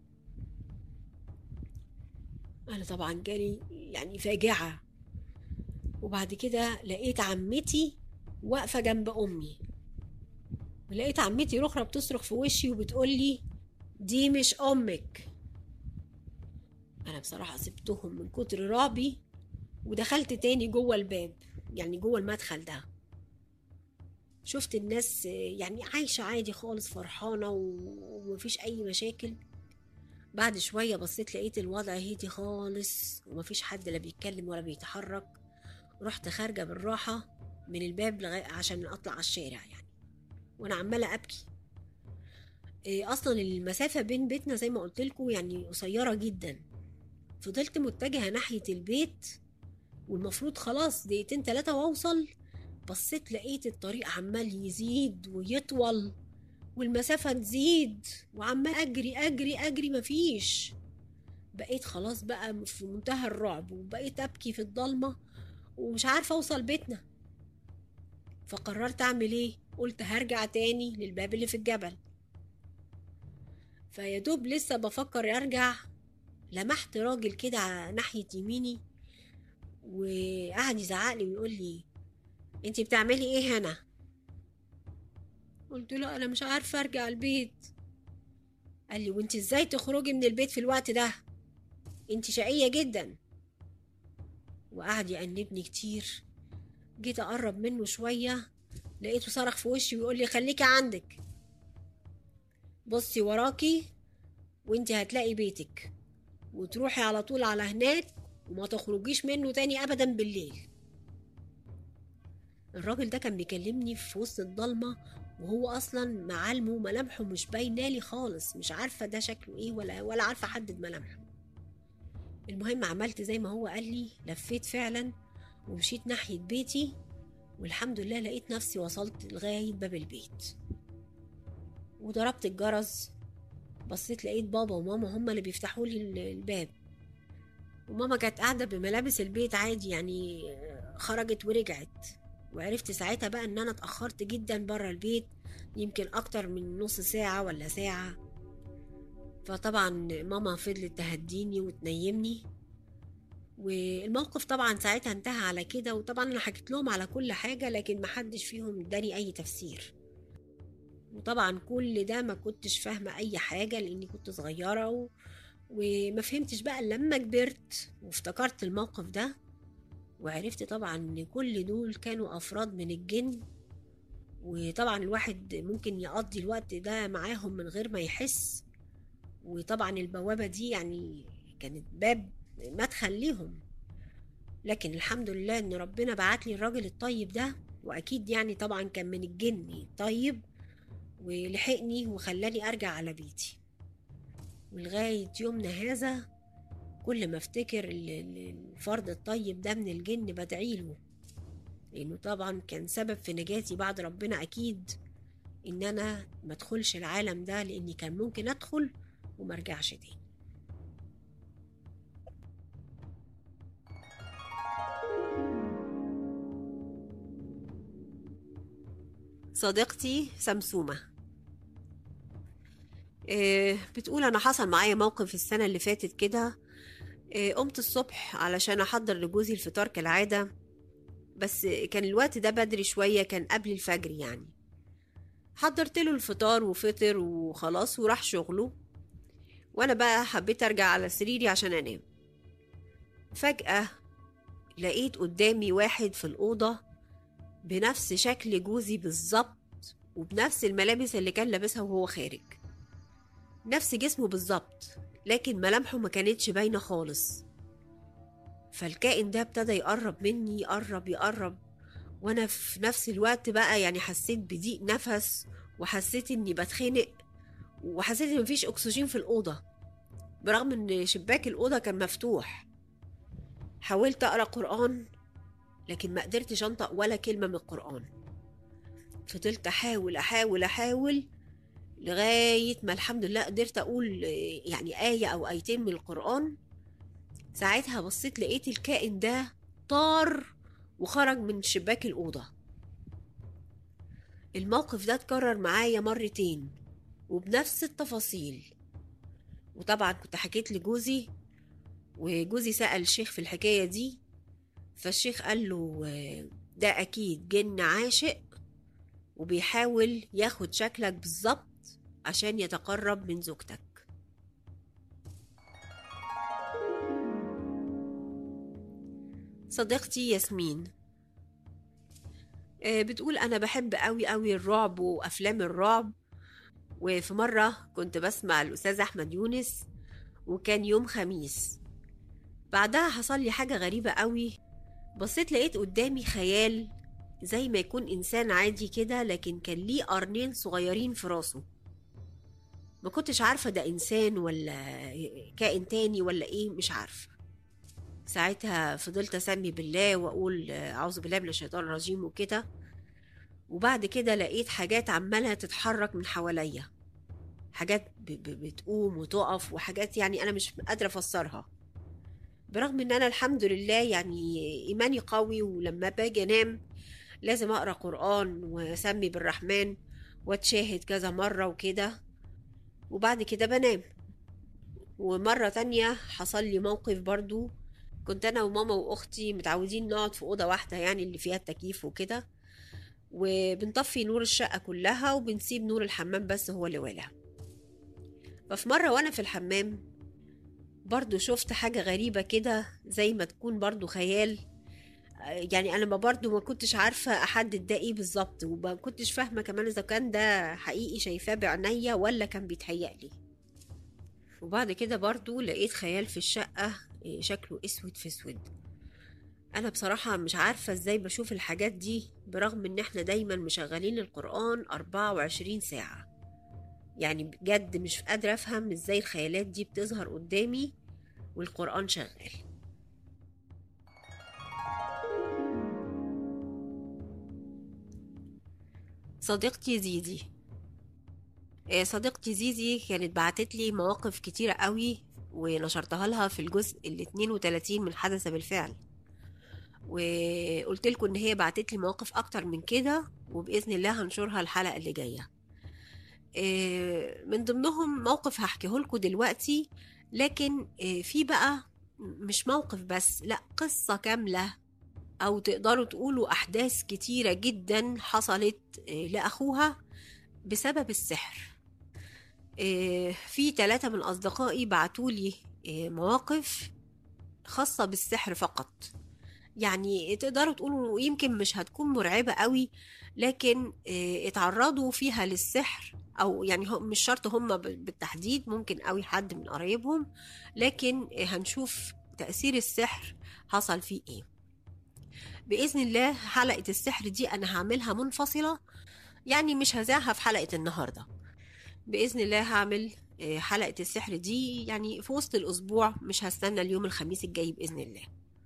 انا طبعا جالي يعني فاجعه وبعد كده لقيت عمتي واقفه جنب امي ولقيت عمتي رخرة بتصرخ في وشي وبتقول لي دي مش امك انا بصراحه سبتهم من كتر رعبي ودخلت تاني جوه الباب يعني جوه المدخل ده شفت الناس يعني عايشة عادي خالص فرحانة و- ومفيش أي مشاكل بعد شوية بصيت لقيت الوضع هادي خالص ومفيش حد لا بيتكلم ولا بيتحرك رحت خارجة بالراحة من الباب لغاية عشان أطلع على الشارع يعني وأنا عمالة أبكي إيه، أصلا المسافة بين بيتنا زي ما قلت لكم يعني قصيرة جدا فضلت متجهة ناحية البيت والمفروض خلاص دقيقتين تلاتة وأوصل بصيت لقيت الطريق عمال يزيد ويطول والمسافة تزيد وعمال أجري أجري أجري مفيش بقيت خلاص بقى في منتهى الرعب وبقيت أبكي في الضلمة ومش عارفة أوصل بيتنا فقررت أعمل إيه قلت هرجع تاني للباب اللي في الجبل فيا دوب لسه بفكر أرجع لمحت راجل كده ع- ناحية يميني وقعد يزعقلي ويقول لي انتي بتعملي ايه هنا قلت له انا مش عارفه ارجع البيت قال لي وانت ازاي تخرجي من البيت في الوقت ده انت شقيه جدا وقعد يأنبني كتير جيت اقرب منه شويه لقيته صرخ في وشي ويقول لي خليكي عندك بصي وراكي وانت هتلاقي بيتك وتروحي على طول على هناك وما تخرجيش منه تاني ابدا بالليل الراجل ده كان بيكلمني في وسط الضلمة وهو أصلا معالمه ملامحه مش باينة لي خالص مش عارفة ده شكله إيه ولا ولا عارفة أحدد ملامحه المهم عملت زي ما هو قال لي لفيت فعلا ومشيت ناحية بيتي والحمد لله لقيت نفسي وصلت لغاية باب البيت وضربت الجرس بصيت لقيت بابا وماما هما اللي بيفتحوا لي ال- الباب وماما كانت قاعدة بملابس البيت عادي يعني خرجت ورجعت وعرفت ساعتها بقى ان انا اتأخرت جدا برا البيت يمكن اكتر من نص ساعة ولا ساعة فطبعا ماما فضلت تهديني وتنيمني والموقف طبعا ساعتها انتهى على كده وطبعا انا حكيت لهم على كل حاجة لكن محدش فيهم اداني اي تفسير وطبعا كل ده ما كنتش فاهمة اي حاجة لاني كنت صغيرة و... وما فهمتش بقى إلا لما كبرت وافتكرت الموقف ده وعرفت طبعا ان كل دول كانوا افراد من الجن وطبعا الواحد ممكن يقضي الوقت ده معاهم من غير ما يحس وطبعا البوابة دي يعني كانت باب مدخل ليهم لكن الحمد لله ان ربنا بعت لي الراجل الطيب ده واكيد يعني طبعا كان من الجن طيب ولحقني وخلاني ارجع على بيتي ولغاية يومنا هذا كل ما افتكر ال- ال- الفرد الطيب ده من الجن بدعيله لانه طبعا كان سبب في نجاتي بعد ربنا اكيد ان انا ما ادخلش العالم ده لاني كان ممكن ادخل وما ارجعش تاني صديقتي سمسومة آه، بتقول أنا حصل معايا موقف السنة اللي فاتت كده آه، قمت الصبح علشان أحضر لجوزي الفطار كالعادة بس كان الوقت ده بدري شوية كان قبل الفجر يعني حضرت له الفطار وفطر وخلاص وراح شغله وأنا بقى حبيت أرجع على سريري عشان أنام فجأة لقيت قدامي واحد في الأوضة بنفس شكل جوزي بالظبط وبنفس الملابس اللي كان لابسها وهو خارج نفس جسمه بالظبط لكن ملامحه ما كانتش باينة خالص فالكائن ده ابتدى يقرب مني يقرب يقرب وانا في نفس الوقت بقى يعني حسيت بضيق نفس وحسيت اني بتخنق وحسيت ان مفيش اكسجين في الاوضه برغم ان شباك الاوضه كان مفتوح حاولت اقرا قران لكن ما قدرتش انطق ولا كلمه من القران فضلت احاول احاول احاول لغايه ما الحمد لله قدرت اقول آه، يعني ايه او ايتين من القران ساعتها بصيت لقيت الكائن ده طار وخرج من شباك الأوضة الموقف ده اتكرر معايا مرتين وبنفس التفاصيل وطبعا كنت حكيت لجوزي وجوزي سأل الشيخ في الحكاية دي فالشيخ قال له آه، ده أكيد جن عاشق وبيحاول ياخد شكلك بالظبط عشان يتقرب من زوجتك صديقتي ياسمين آه، بتقول أنا بحب قوي قوي الرعب وأفلام الرعب وفي مرة كنت بسمع الأستاذ أحمد يونس وكان يوم خميس بعدها حصل لي حاجة غريبة قوي بصيت لقيت قدامي خيال زي ما يكون إنسان عادي كده لكن كان ليه قرنين صغيرين في راسه ما كنتش عارفة ده إنسان ولا كائن تاني ولا إيه مش عارفة ساعتها فضلت أسمي بالله وأقول أعوذ بالله من الشيطان الرجيم وكده وبعد كده لقيت حاجات عمالة تتحرك من حواليا حاجات ب- ب- بتقوم وتقف وحاجات يعني أنا مش قادرة أفسرها برغم إن أنا الحمد لله يعني إيماني قوي ولما باجي أنام لازم أقرأ قرآن وأسمي بالرحمن وأتشاهد كذا مرة وكده وبعد كده بنام ومرة تانية حصل لي موقف برضو كنت أنا وماما وأختي متعودين نقعد في أوضة واحدة يعني اللي فيها التكييف وكده وبنطفي نور الشقة كلها وبنسيب نور الحمام بس هو اللي والع ففي مرة وأنا في الحمام برضو شفت حاجة غريبة كده زي ما تكون برضو خيال آه، يعني أنا ما برضو ما كنتش عارفة أحدد ده إيه بالظبط وما كنتش فاهمة كمان إذا كان ده حقيقي شايفاه بعينيا ولا كان بيتهيألي وبعد كده برضو لقيت خيال في الشقة إيه، شكله اسود في اسود انا بصراحة مش عارفة ازاي بشوف الحاجات دي برغم ان احنا دايما مشغلين القرآن 24 ساعة يعني بجد مش قادرة افهم ازاي الخيالات دي بتظهر قدامي والقرآن شغال صديقتي زيزي آه، صديقتي زيزي كانت بعتت لي مواقف كتيرة قوي ونشرتها لها في الجزء ال 32 من حدث بالفعل وقلت لكم ان هي بعتت لي مواقف اكتر من كده وباذن الله هنشرها الحلقه اللي جايه آه، من ضمنهم موقف هحكيه لكم دلوقتي لكن آه، في بقى مش موقف بس لا قصه كامله او تقدروا تقولوا احداث كتيره جدا حصلت آه، لاخوها بسبب السحر آه، في ثلاثة من أصدقائي بعتولي آه، مواقف خاصة بالسحر فقط يعني تقدروا تقولوا يمكن مش هتكون مرعبة قوي لكن آه، اتعرضوا فيها للسحر أو يعني هم مش شرط هم ب- بالتحديد ممكن قوي حد من قرايبهم لكن آه، هنشوف تأثير السحر حصل فيه ايه بإذن الله حلقة السحر دي أنا هعملها منفصلة يعني مش هذاعها في حلقة النهاردة بإذن الله هعمل آه، حلقة السحر دي يعني في وسط الأسبوع مش هستنى اليوم الخميس الجاي بإذن الله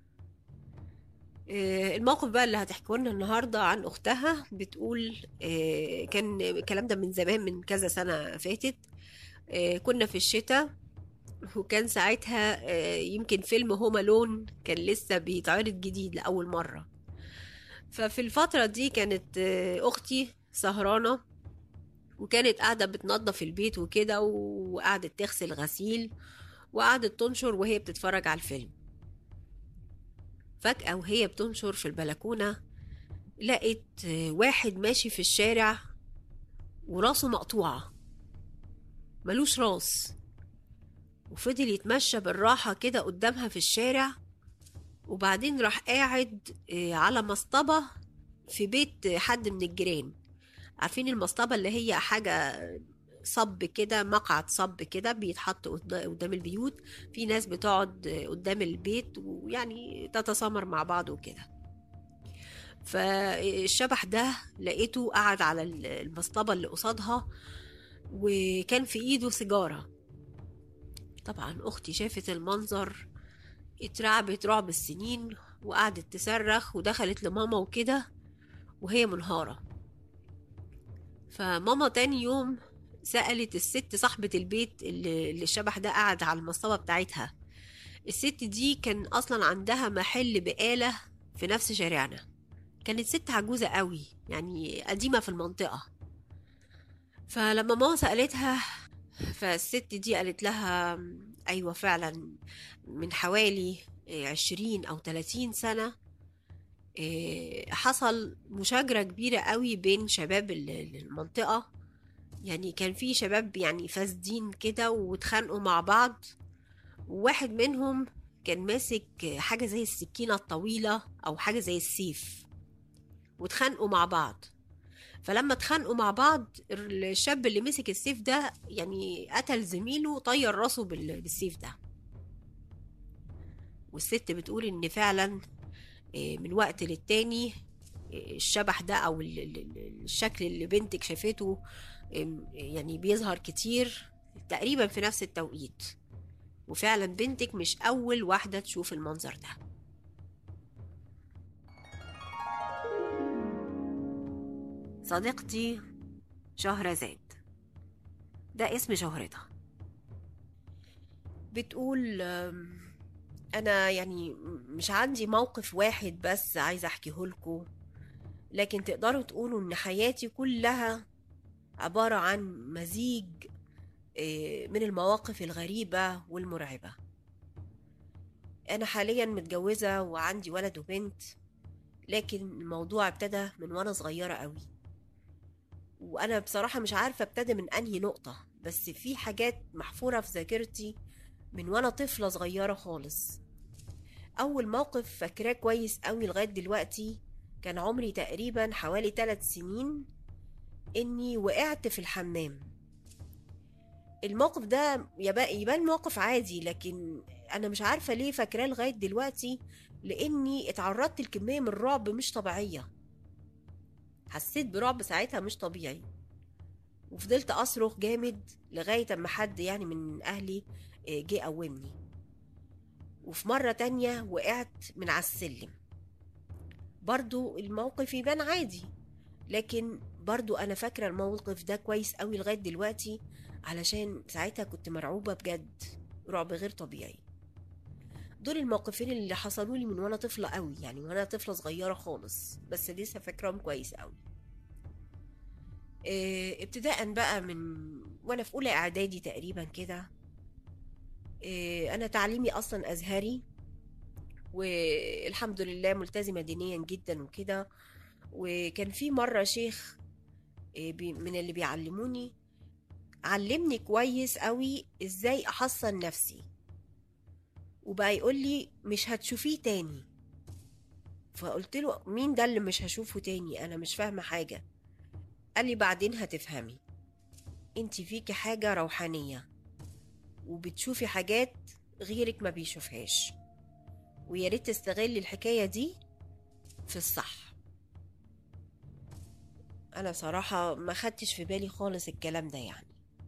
آه، الموقف بقى اللي هتحكيه لنا النهاردة عن أختها بتقول آه، كان الكلام ده من زمان من كذا سنة فاتت آه، كنا في الشتاء وكان ساعتها آه، يمكن فيلم هوم لون كان لسه بيتعرض جديد لأول مرة ففي الفترة دي كانت آه، أختي سهرانة وكانت قاعدة بتنظف البيت وكده وقعدت تغسل غسيل وقعدت تنشر وهي بتتفرج على الفيلم فجأة وهي بتنشر في البلكونة لقت آه، واحد ماشي في الشارع وراسه مقطوعة ملوش راس وفضل يتمشى بالراحة كده قدامها في الشارع وبعدين راح قاعد آه، على مصطبة في بيت حد من الجيران عارفين المصطبة اللي هي حاجة صب كده مقعد صب كده بيتحط قد- قدام البيوت في ناس بتقعد قدام البيت ويعني تتسامر مع بعض وكده فالشبح ده لقيته قاعد على المصطبة اللي قصادها وكان في ايده سيجارة طبعا اختي شافت المنظر اترعبت رعب السنين وقعدت تصرخ ودخلت لماما وكده وهي منهارة فماما تاني يوم سألت الست صاحبة البيت اللي اللي الشبح ده قعد على المصطبة بتاعتها الست دي كان أصلا عندها محل بقالة في نفس شارعنا كانت ست عجوزة قوي يعني قديمة في المنطقة فلما ماما سألتها فالست دي قالت لها أيوة فعلا من حوالي عشرين أو تلاتين سنة إيه، حصل مشاجرة كبيرة قوي بين شباب ال- المنطقة يعني كان في شباب يعني فاسدين كده واتخانقوا مع بعض وواحد منهم كان ماسك حاجة زي السكينة الطويلة أو حاجة زي السيف واتخانقوا مع بعض فلما اتخانقوا مع بعض الشاب اللي مسك السيف ده يعني قتل زميله طير راسه بال- بالسيف ده والست بتقول ان فعلا إيه، من وقت للتاني إيه، الشبح ده او ال- ال- ال- الشكل اللي بنتك شافته إم، يعني بيظهر كتير تقريبا في نفس التوقيت وفعلا بنتك مش اول واحدة تشوف المنظر ده صديقتي شهرزاد ده اسم شهرتها بتقول أم، انا يعني مش عندي موقف واحد بس عايزه احكيه لكم لكن تقدروا تقولوا ان حياتي كلها عباره عن مزيج إيه، من المواقف الغريبه والمرعبه انا حاليا متجوزه وعندي ولد وبنت لكن الموضوع ابتدى من وانا صغيره قوي وانا بصراحه مش عارفه ابتدى من انهي نقطه بس في حاجات محفوره في ذاكرتي من وانا طفله صغيره خالص اول موقف فاكراه كويس قوي لغايه دلوقتي كان عمري تقريبا حوالي ثلاث سنين اني وقعت في الحمام الموقف ده يبا- يبان موقف عادي لكن انا مش عارفه ليه فاكراه لغايه دلوقتي لاني اتعرضت لكميه من الرعب مش طبيعيه حسيت برعب ساعتها مش طبيعي وفضلت اصرخ جامد لغايه اما حد يعني من اهلي آه، جه قومني وفي مرة تانية وقعت من على السلم برضو الموقف يبان عادي لكن برضو أنا فاكرة الموقف ده كويس قوي لغاية دلوقتي علشان ساعتها كنت مرعوبة بجد رعب غير طبيعي دول الموقفين اللي حصلوا لي من وانا طفلة قوي يعني وانا طفلة صغيرة خالص بس لسه فاكراهم كويس قوي إيه، ابتداء بقى من وانا في اولى اعدادي تقريبا كده إيه، انا تعليمي اصلا ازهري والحمد لله ملتزمه دينيا جدا وكده وكان في مره شيخ إيه، بي- من اللي بيعلموني علمني كويس قوي ازاي احصن نفسي وبقى يقول لي مش هتشوفيه تاني فقلت له مين ده اللي مش هشوفه تاني انا مش فاهمه حاجه قال لي بعدين هتفهمي انت فيكي حاجه روحانيه وبتشوفي حاجات غيرك ما بيشوفهاش ويا ريت تستغلي الحكايه دي في الصح انا صراحه ما خدتش في بالي خالص الكلام ده يعني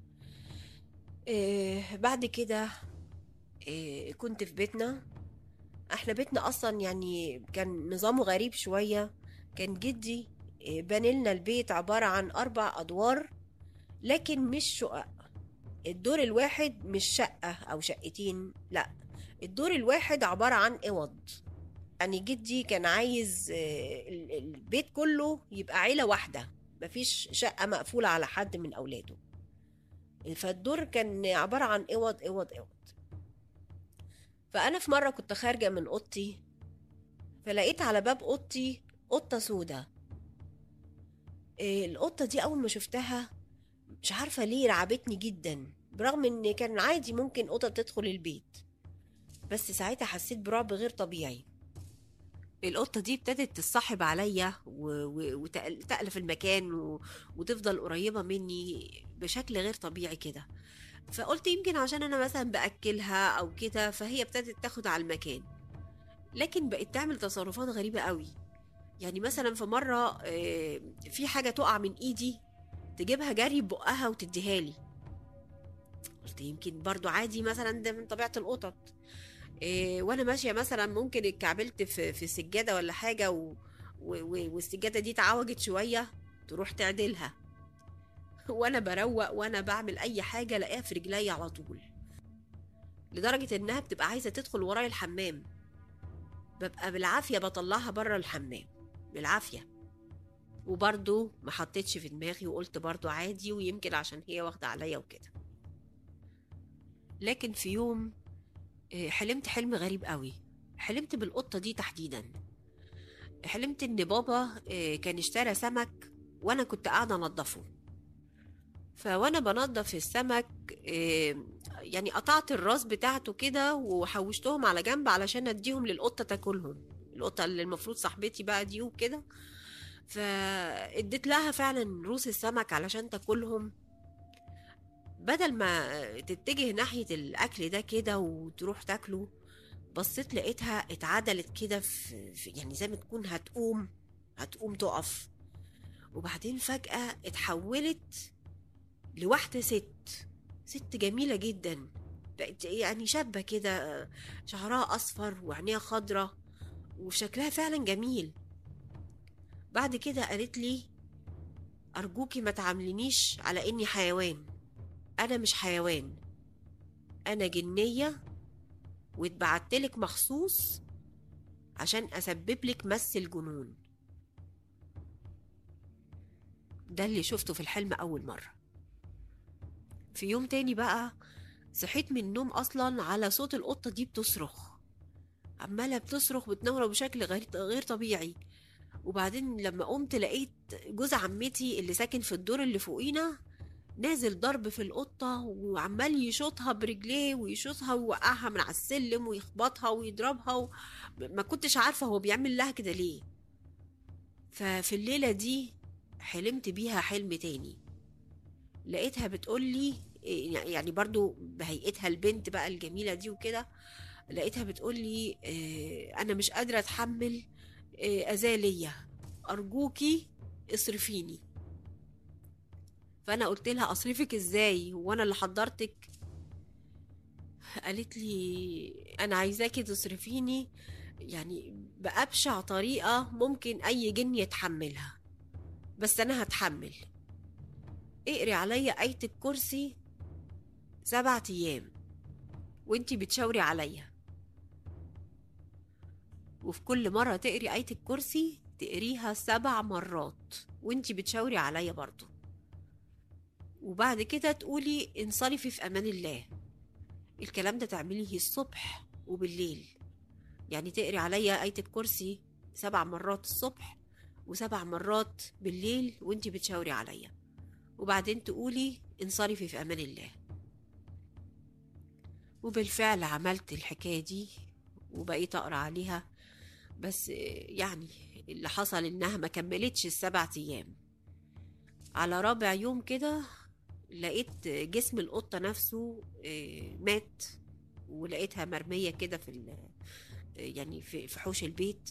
إيه بعد كده إيه كنت في بيتنا احنا بيتنا اصلا يعني كان نظامه غريب شويه كان جدي إيه بنلنا البيت عباره عن اربع ادوار لكن مش شقق الدور الواحد مش شقة أو شقتين لا الدور الواحد عبارة عن اوض يعني جدي كان عايز آه، ال- البيت كله يبقى عيلة واحدة مفيش شقة مقفولة على حد من أولاده فالدور كان عبارة عن اوض اوض اوض فأنا في مرة كنت خارجة من أوضتي فلقيت على باب أوضتي قطة سودة إيه، القطة دي أول ما شفتها مش عارفة ليه رعبتني جدا برغم ان كان عادي ممكن قطة تدخل البيت بس ساعتها حسيت برعب غير طبيعي القطة دي ابتدت تصاحب عليا وتألف المكان و... وتفضل قريبة مني بشكل غير طبيعي كده فقلت يمكن عشان انا مثلا بأكلها او كده فهي ابتدت تاخد على المكان لكن بقت تعمل تصرفات غريبة قوي يعني مثلا في مرة آه، في حاجة تقع من ايدي تجيبها جري ببقها وتديها لي قلت يمكن برضو عادي مثلا ده من طبيعة القطط إيه وانا ماشية مثلا ممكن اتكعبلت في في سجادة ولا حاجة و و و والسجادة دي اتعوجت شوية تروح تعدلها وانا بروق وانا بعمل اي حاجة الاقيها في رجلي على طول لدرجة انها بتبقى عايزة تدخل ورايا الحمام ببقى بالعافية بطلعها بره الحمام بالعافية وبرضو ما حطيتش في دماغي وقلت برضو عادي ويمكن عشان هي واخدة عليا وكده لكن في يوم آه، حلمت حلم غريب قوي حلمت بالقطة دي تحديدا حلمت ان بابا آه، كان اشترى سمك وانا كنت قاعدة انضفه فوانا بنضف السمك آه، يعني قطعت الراس بتاعته كده وحوشتهم على جنب علشان اديهم للقطة تاكلهم القطة اللي المفروض صاحبتي بقى دي وكده فاديت لها فعلا روس السمك علشان تاكلهم بدل ما تتجه ناحية الأكل ده كده وتروح تاكله بصيت لقيتها اتعدلت كده في في- يعني زي ما تكون هتقوم هتقوم تقف وبعدين فجأة اتحولت لواحدة ست ست جميلة جدا بقت يعني شابة كده شعرها أصفر وعينيها خضرة وشكلها فعلا جميل بعد كده قالت لي أرجوكي ما تعاملينيش على إني حيوان أنا مش حيوان أنا جنية واتبعتلك مخصوص عشان أسبب لك مس الجنون ده اللي شفته في الحلم أول مرة في يوم تاني بقى صحيت من النوم أصلا على صوت القطة دي بتصرخ عمالة بتصرخ بتنورة بشكل غير غير طبيعي وبعدين لما قمت لقيت جوز عمتي اللي ساكن في الدور اللي فوقينا نازل ضرب في القطة وعمال يشوطها برجليه ويشوطها ويوقعها من على السلم ويخبطها ويضربها و... ما كنتش عارفة هو بيعمل لها كده ليه ففي الليلة دي حلمت بيها حلم تاني لقيتها بتقولي يعني برضو بهيئتها البنت بقى الجميلة دي وكده لقيتها بتقولي آه، أنا مش قادرة أتحمل آه، أذى ليا أرجوكي اصرفيني فأنا قلت لها أصرفك إزاي وأنا اللي حضرتك قالت لي أنا عايزاكي تصرفيني يعني بأبشع طريقة ممكن أي جن يتحملها بس أنا هتحمل اقري عليا آية الكرسي سبعة أيام وانتي بتشاوري عليا وفي كل مرة تقري آية الكرسي تقريها سبع مرات وانتي بتشاوري عليا برضو وبعد كده تقولي انصرفي في أمان الله الكلام ده تعمليه الصبح وبالليل يعني تقري عليا آية الكرسي سبع مرات الصبح وسبع مرات بالليل وانتي بتشاوري عليا وبعدين تقولي انصرفي في أمان الله وبالفعل عملت الحكاية دي وبقيت أقرأ عليها بس يعني اللي حصل إنها ما كملتش السبع أيام على رابع يوم كده لقيت جسم القطة نفسه آه، مات ولقيتها مرمية كده في ال- يعني في في حوش البيت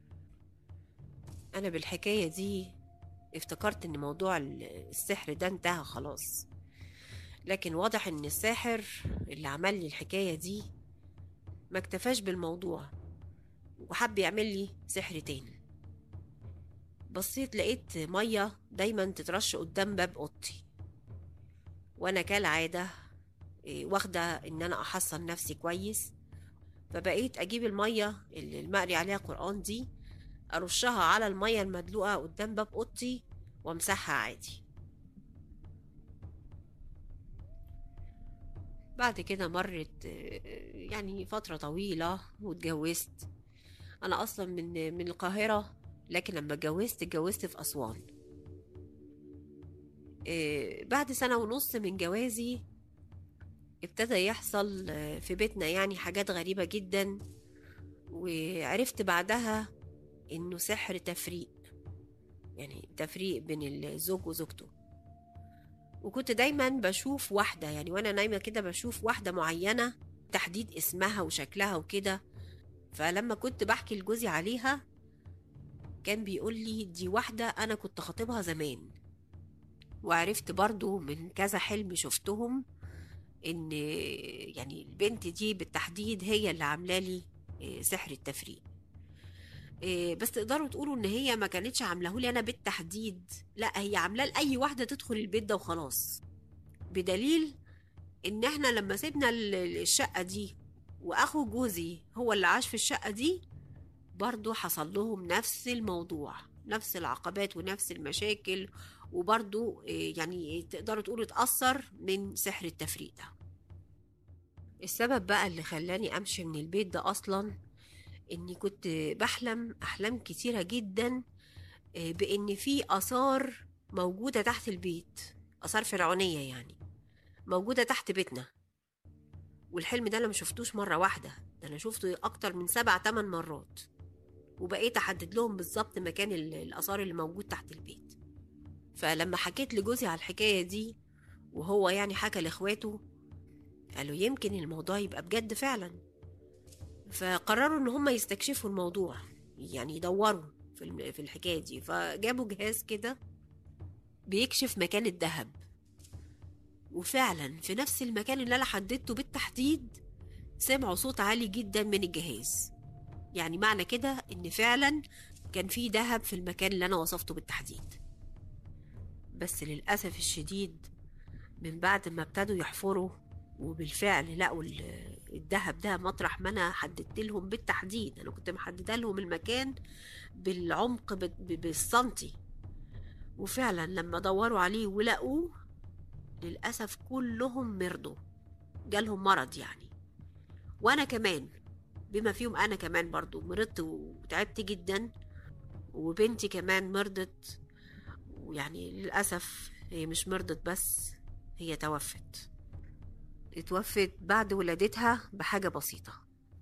أنا بالحكاية دي افتكرت إن موضوع ال- السحر ده انتهى خلاص لكن واضح إن الساحر اللي عمل لي الحكاية دي ما اكتفاش بالموضوع وحب يعمل لي سحر تاني بصيت لقيت مية دايما تترش قدام باب أوضتي وأنا كالعادة إيه، واخدة إن أنا أحصن نفسي كويس فبقيت أجيب المية اللي المقري عليها قرآن دي أرشها على المية المدلوقة قدام باب أوضتي وامسحها عادي بعد كده مرت آه، يعني فترة طويلة واتجوزت أنا أصلا من من القاهرة لكن لما اتجوزت اتجوزت في أسوان آه، بعد سنة ونص من جوازي ابتدى يحصل آه، في بيتنا يعني حاجات غريبة جدا وعرفت بعدها إنه سحر تفريق يعني تفريق بين الزوج وزوجته وكنت دايما بشوف واحدة يعني وانا نايمة كده بشوف واحدة معينة تحديد اسمها وشكلها وكده فلما كنت بحكي لجوزي عليها كان بيقول لي دي واحدة انا كنت خاطبها زمان وعرفت برضو من كذا حلم شفتهم ان يعني البنت دي بالتحديد هي اللي عامله لي سحر التفريق إيه، بس تقدروا تقولوا ان هي ما كانتش عاملاه لي انا بالتحديد لا هي عاملاه لاي واحده تدخل البيت ده وخلاص بدليل ان احنا لما سيبنا ال- ال- الشقه دي واخو جوزي هو اللي عاش في الشقه دي برضو حصل لهم نفس الموضوع نفس العقبات ونفس المشاكل وبرضو إيه، يعني تقدروا تقولوا اتأثر من سحر التفريق ده السبب بقى اللي خلاني امشي من البيت ده اصلا اني كنت بحلم احلام كتيره جدا آه، بان في اثار موجوده تحت البيت اثار فرعونيه يعني موجوده تحت بيتنا والحلم ده انا ما شفتوش مره واحده ده انا شفته اكتر من سبع تمن مرات وبقيت احدد لهم بالظبط مكان ال- الاثار اللي موجود تحت البيت فلما حكيت لجوزي على الحكايه دي وهو يعني حكى لاخواته قالوا يمكن الموضوع يبقى بجد فعلا فقرروا ان هم يستكشفوا الموضوع يعني يدوروا في الم- في الحكايه دي فجابوا جهاز كده بيكشف مكان الذهب وفعلا في نفس المكان اللي انا حددته بالتحديد سمعوا صوت عالي جدا من الجهاز يعني معنى كده ان فعلا كان في ذهب في المكان اللي انا وصفته بالتحديد بس للاسف الشديد من بعد ما ابتدوا يحفروا وبالفعل لقوا ال- الذهب ده مطرح ما انا حددت لهم بالتحديد انا كنت محدده لهم المكان بالعمق ب- ب- بالسنتي وفعلا لما دوروا عليه ولقوه للاسف كلهم مرضوا جالهم مرض يعني وانا كمان بما فيهم انا كمان برضو مرضت وتعبت جدا وبنتي كمان مرضت ويعني للاسف هي مش مرضت بس هي توفت اتوفت بعد ولادتها بحاجة بسيطة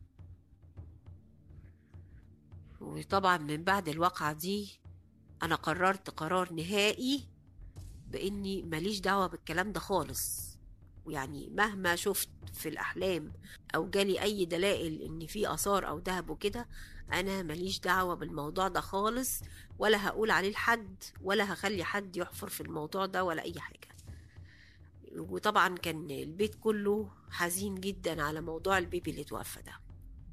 وطبعا من بعد الواقعة دي أنا قررت قرار نهائي بإني ماليش دعوة بالكلام ده خالص ويعني مهما شفت في الأحلام أو جالي أي دلائل إن في آثار أو دهب وكده أنا ماليش دعوة بالموضوع ده خالص ولا هقول عليه لحد ولا هخلي حد يحفر في الموضوع ده ولا أي حاجة وطبعا كان البيت كله حزين جدا على موضوع البيبي اللي توفى ده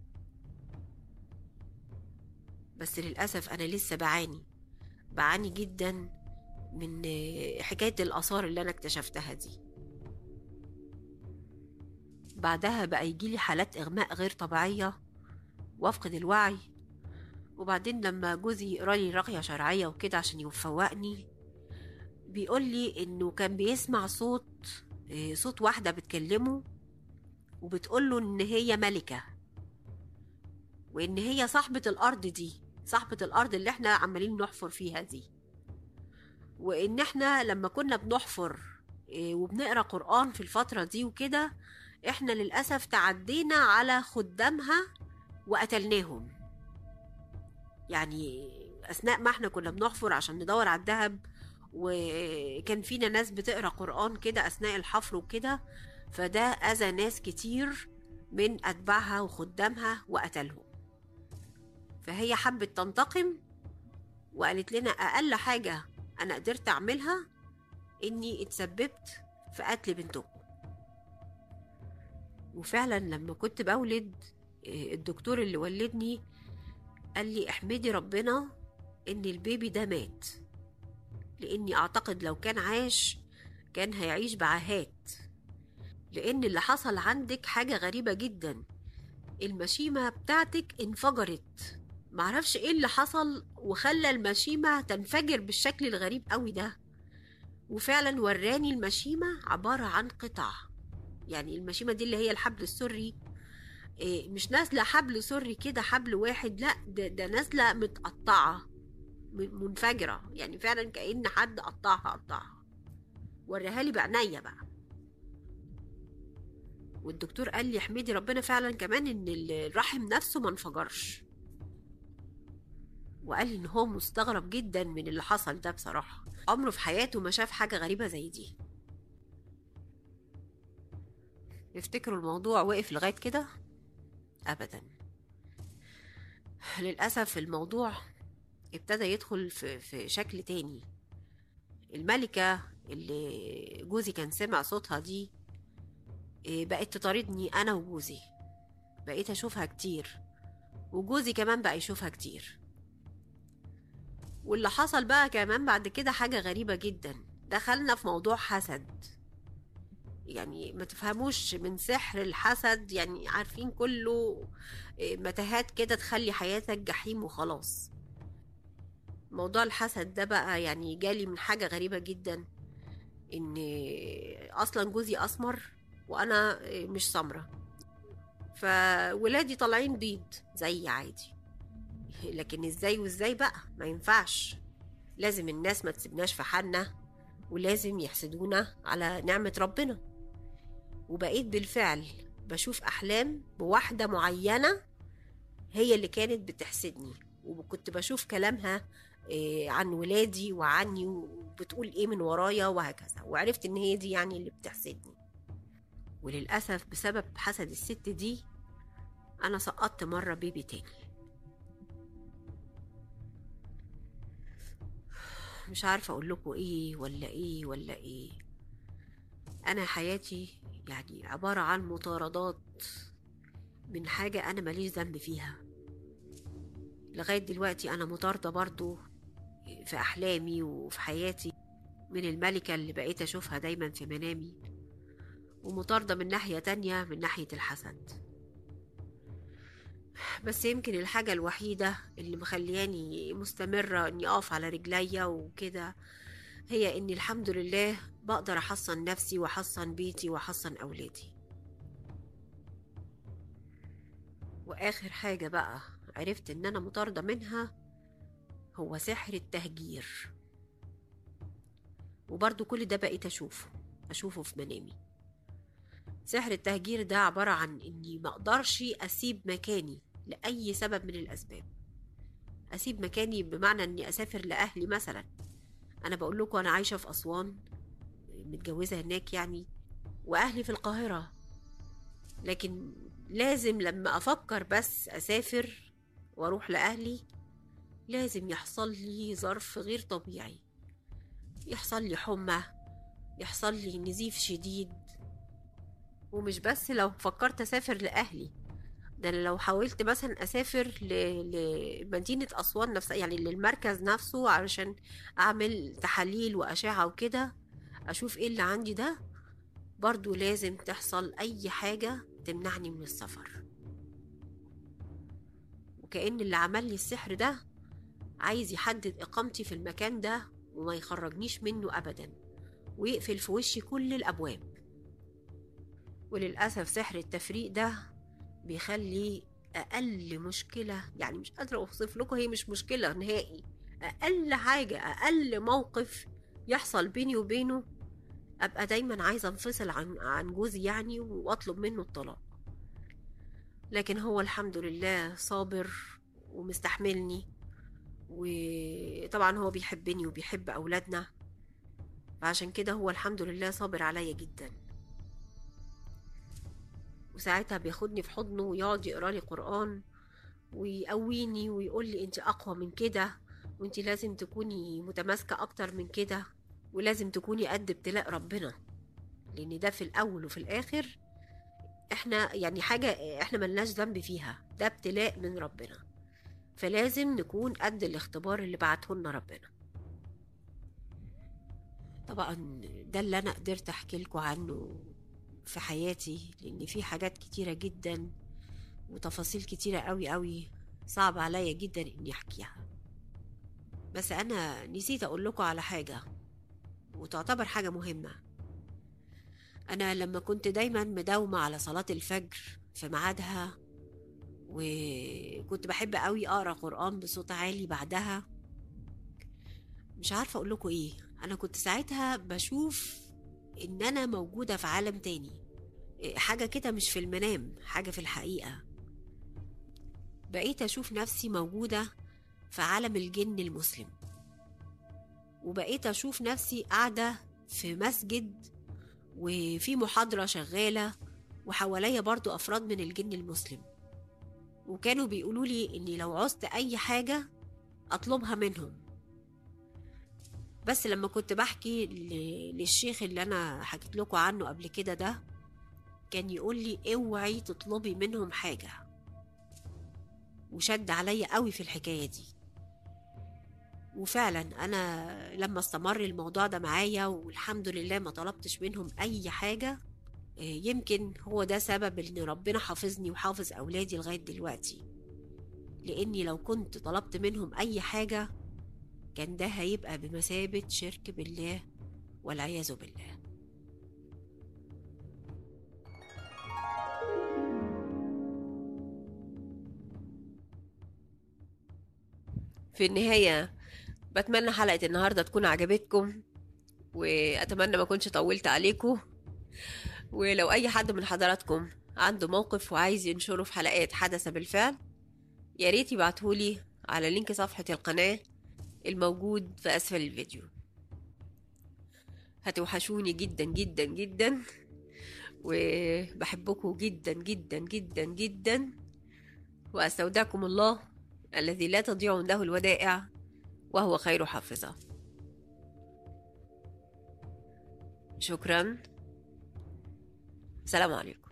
بس للأسف أنا لسه بعاني بعاني جدا من حكاية الآثار اللي أنا اكتشفتها دي بعدها بقى يجيلي حالات إغماء غير طبيعية وافقد الوعي وبعدين لما جوزي يقرا لي رقية شرعية وكده عشان يفوقني بيقول لي إنه كان بيسمع صوت إيه، صوت واحدة بتكلمه وبتقول له إن هي ملكة وإن هي صاحبة الأرض دي صاحبة الأرض اللي إحنا عمالين نحفر فيها دي وإن إحنا لما كنا بنحفر إيه، وبنقرا قرآن في الفترة دي وكده إحنا للأسف تعدينا على خدامها وقتلناهم يعني أثناء ما إحنا كنا بنحفر عشان ندور على الذهب وكان فينا ناس بتقرا قرآن كده أثناء الحفر وكده فده أذى ناس كتير من أتباعها وخدامها وقتلهم فهي حبت تنتقم وقالت لنا أقل حاجة أنا قدرت أعملها إني اتسببت في قتل بنتكم وفعلا لما كنت بولد إيه، الدكتور اللي ولدني قال لي احمدي ربنا ان البيبي ده مات لاني اعتقد لو كان عاش كان هيعيش بعاهات لان اللي حصل عندك حاجة غريبة جدا المشيمة بتاعتك انفجرت معرفش ايه اللي حصل وخلى المشيمة تنفجر بالشكل الغريب قوي ده وفعلا وراني المشيمة عبارة عن قطع يعني المشيمة دي اللي هي الحبل السري إيه، مش نازلة حبل سري كده حبل واحد لا ده, ده نازلة متقطعة م- منفجرة يعني فعلا كأن حد قطعها قطعها وريها لي بعينيا بقى والدكتور قال لي احمدي ربنا فعلا كمان ان الرحم نفسه ما انفجرش وقال لي ان هو مستغرب جدا من اللي حصل ده بصراحة عمره في حياته ما شاف حاجة غريبة زي دي يفتكروا الموضوع وقف لغاية كده أبدا للأسف الموضوع ابتدى يدخل في, في شكل تاني الملكة اللي جوزي كان سمع صوتها دي إيه، بقت تطاردني أنا وجوزي بقيت أشوفها كتير وجوزي كمان بقى يشوفها كتير واللي حصل بقى كمان بعد كده حاجة غريبة جدا دخلنا في موضوع حسد يعني ما تفهموش من سحر الحسد يعني عارفين كله إيه، متاهات كده تخلي حياتك جحيم وخلاص موضوع الحسد ده بقى يعني جالي من حاجة غريبة جدا ان اصلا جوزي اسمر وانا مش سمرة فولادي طالعين بيض زي عادي لكن ازاي وازاي بقى ما ينفعش لازم الناس ما تسيبناش في حالنا ولازم يحسدونا على نعمة ربنا وبقيت بالفعل بشوف أحلام بواحدة معينة هي اللي كانت بتحسدني وكنت بشوف كلامها إيه، عن ولادي وعني وبتقول ايه من ورايا وهكذا وعرفت ان هي دي يعني اللي بتحسدني وللأسف بسبب حسد الست دي أنا سقطت مرة بيبي تاني مش عارفة أقول لكم إيه ولا إيه ولا إيه أنا حياتي يعني عبارة عن مطاردات من حاجة أنا ماليش ذنب فيها لغاية دلوقتي أنا مطاردة برضو في أحلامي وفي حياتي من الملكة اللي بقيت أشوفها دايما في منامي ومطاردة من ناحية تانية من ناحية الحسد بس يمكن الحاجة الوحيدة اللي مخلياني مستمرة اني اقف على رجليا وكده هي اني الحمد لله بقدر احصن نفسي واحصن بيتي واحصن اولادي واخر حاجة بقى عرفت ان انا مطاردة منها هو سحر التهجير وبرضو كل ده بقيت اشوفه اشوفه في منامي سحر التهجير ده عبارة عن اني مقدرش اسيب مكاني لأي سبب من الأسباب أسيب مكاني بمعنى إني أسافر لأهلي مثلا أنا بقول لكم أنا عايشة في أسوان متجوزة هناك يعني وأهلي في القاهرة لكن لازم لما أفكر بس أسافر وأروح لأهلي لازم يحصل لي ظرف غير طبيعي يحصل لي حمى يحصل لي نزيف شديد ومش بس لو فكرت أسافر لأهلي ده أنا لو حاولت مثلا اسافر ل- لمدينة اسوان نفسها يعني للمركز نفسه علشان اعمل تحاليل واشعة وكده اشوف ايه اللي عندي ده برضو لازم تحصل اي حاجة تمنعني من السفر وكأن اللي عمل لي السحر ده عايز يحدد اقامتي في المكان ده وما يخرجنيش منه ابدا ويقفل في وشي كل الابواب وللاسف سحر التفريق ده بيخلي اقل مشكله يعني مش قادره اوصف لكم هي مش مشكله نهائي اقل حاجه اقل موقف يحصل بيني وبينه ابقى دايما عايزه انفصل عن عن جوزي يعني واطلب منه الطلاق لكن هو الحمد لله صابر ومستحملني وطبعا هو بيحبني وبيحب اولادنا فعشان كده هو الحمد لله صابر عليا جدا وساعتها بياخدني في حضنه ويقعد يقرا لي قران ويقويني ويقول لي انت اقوى من كده وانت لازم تكوني متماسكه اكتر من كده ولازم تكوني قد ابتلاء ربنا لان ده في الاول وفي الاخر احنا يعني حاجه احنا ملناش ذنب فيها ده ابتلاء من ربنا فلازم نكون قد الاختبار اللي بعته لنا ربنا طبعا ده اللي انا قدرت احكي لكم عنه في حياتي لان في حاجات كتيره جدا وتفاصيل كتيره قوي قوي صعب عليا جدا اني احكيها بس انا نسيت اقول لكم على حاجه وتعتبر حاجه مهمه انا لما كنت دايما مداومه على صلاه الفجر في ميعادها وكنت بحب قوي اقرا قران بصوت عالي بعدها مش عارفه اقول لكم ايه انا كنت ساعتها بشوف ان انا موجوده في عالم تاني حاجه كده مش في المنام حاجه في الحقيقه بقيت اشوف نفسي موجوده في عالم الجن المسلم وبقيت اشوف نفسي قاعده في مسجد وفي محاضره شغاله وحواليا برضو افراد من الجن المسلم وكانوا بيقولوا لي اني لو عوزت اي حاجه اطلبها منهم بس لما كنت بحكي ل- للشيخ اللي انا حكيت لكم عنه قبل كده ده كان يقول لي اوعي تطلبي منهم حاجه وشد عليا قوي في الحكايه دي وفعلا انا لما استمر الموضوع ده معايا والحمد لله ما طلبتش منهم اي حاجه إيه، يمكن هو ده سبب ان ربنا حافظني وحافظ اولادي لغايه دلوقتي لاني لو كنت طلبت منهم اي حاجه كان ده هيبقى بمثابه شرك بالله والعياذ بالله في النهاية بتمنى حلقة النهاردة تكون عجبتكم وأتمنى ما كنتش طولت عليكم ولو أي حد من حضراتكم عنده موقف وعايز ينشره في حلقات حدث بالفعل يا ريت يبعتهولي على لينك صفحة القناة الموجود في أسفل الفيديو هتوحشوني جدا جدا جدا وبحبكم جدا جدا جدا جدا وأستودعكم الله الذي لا تضيع عنده الودائع وهو خير حافظة شكرا السلام عليكم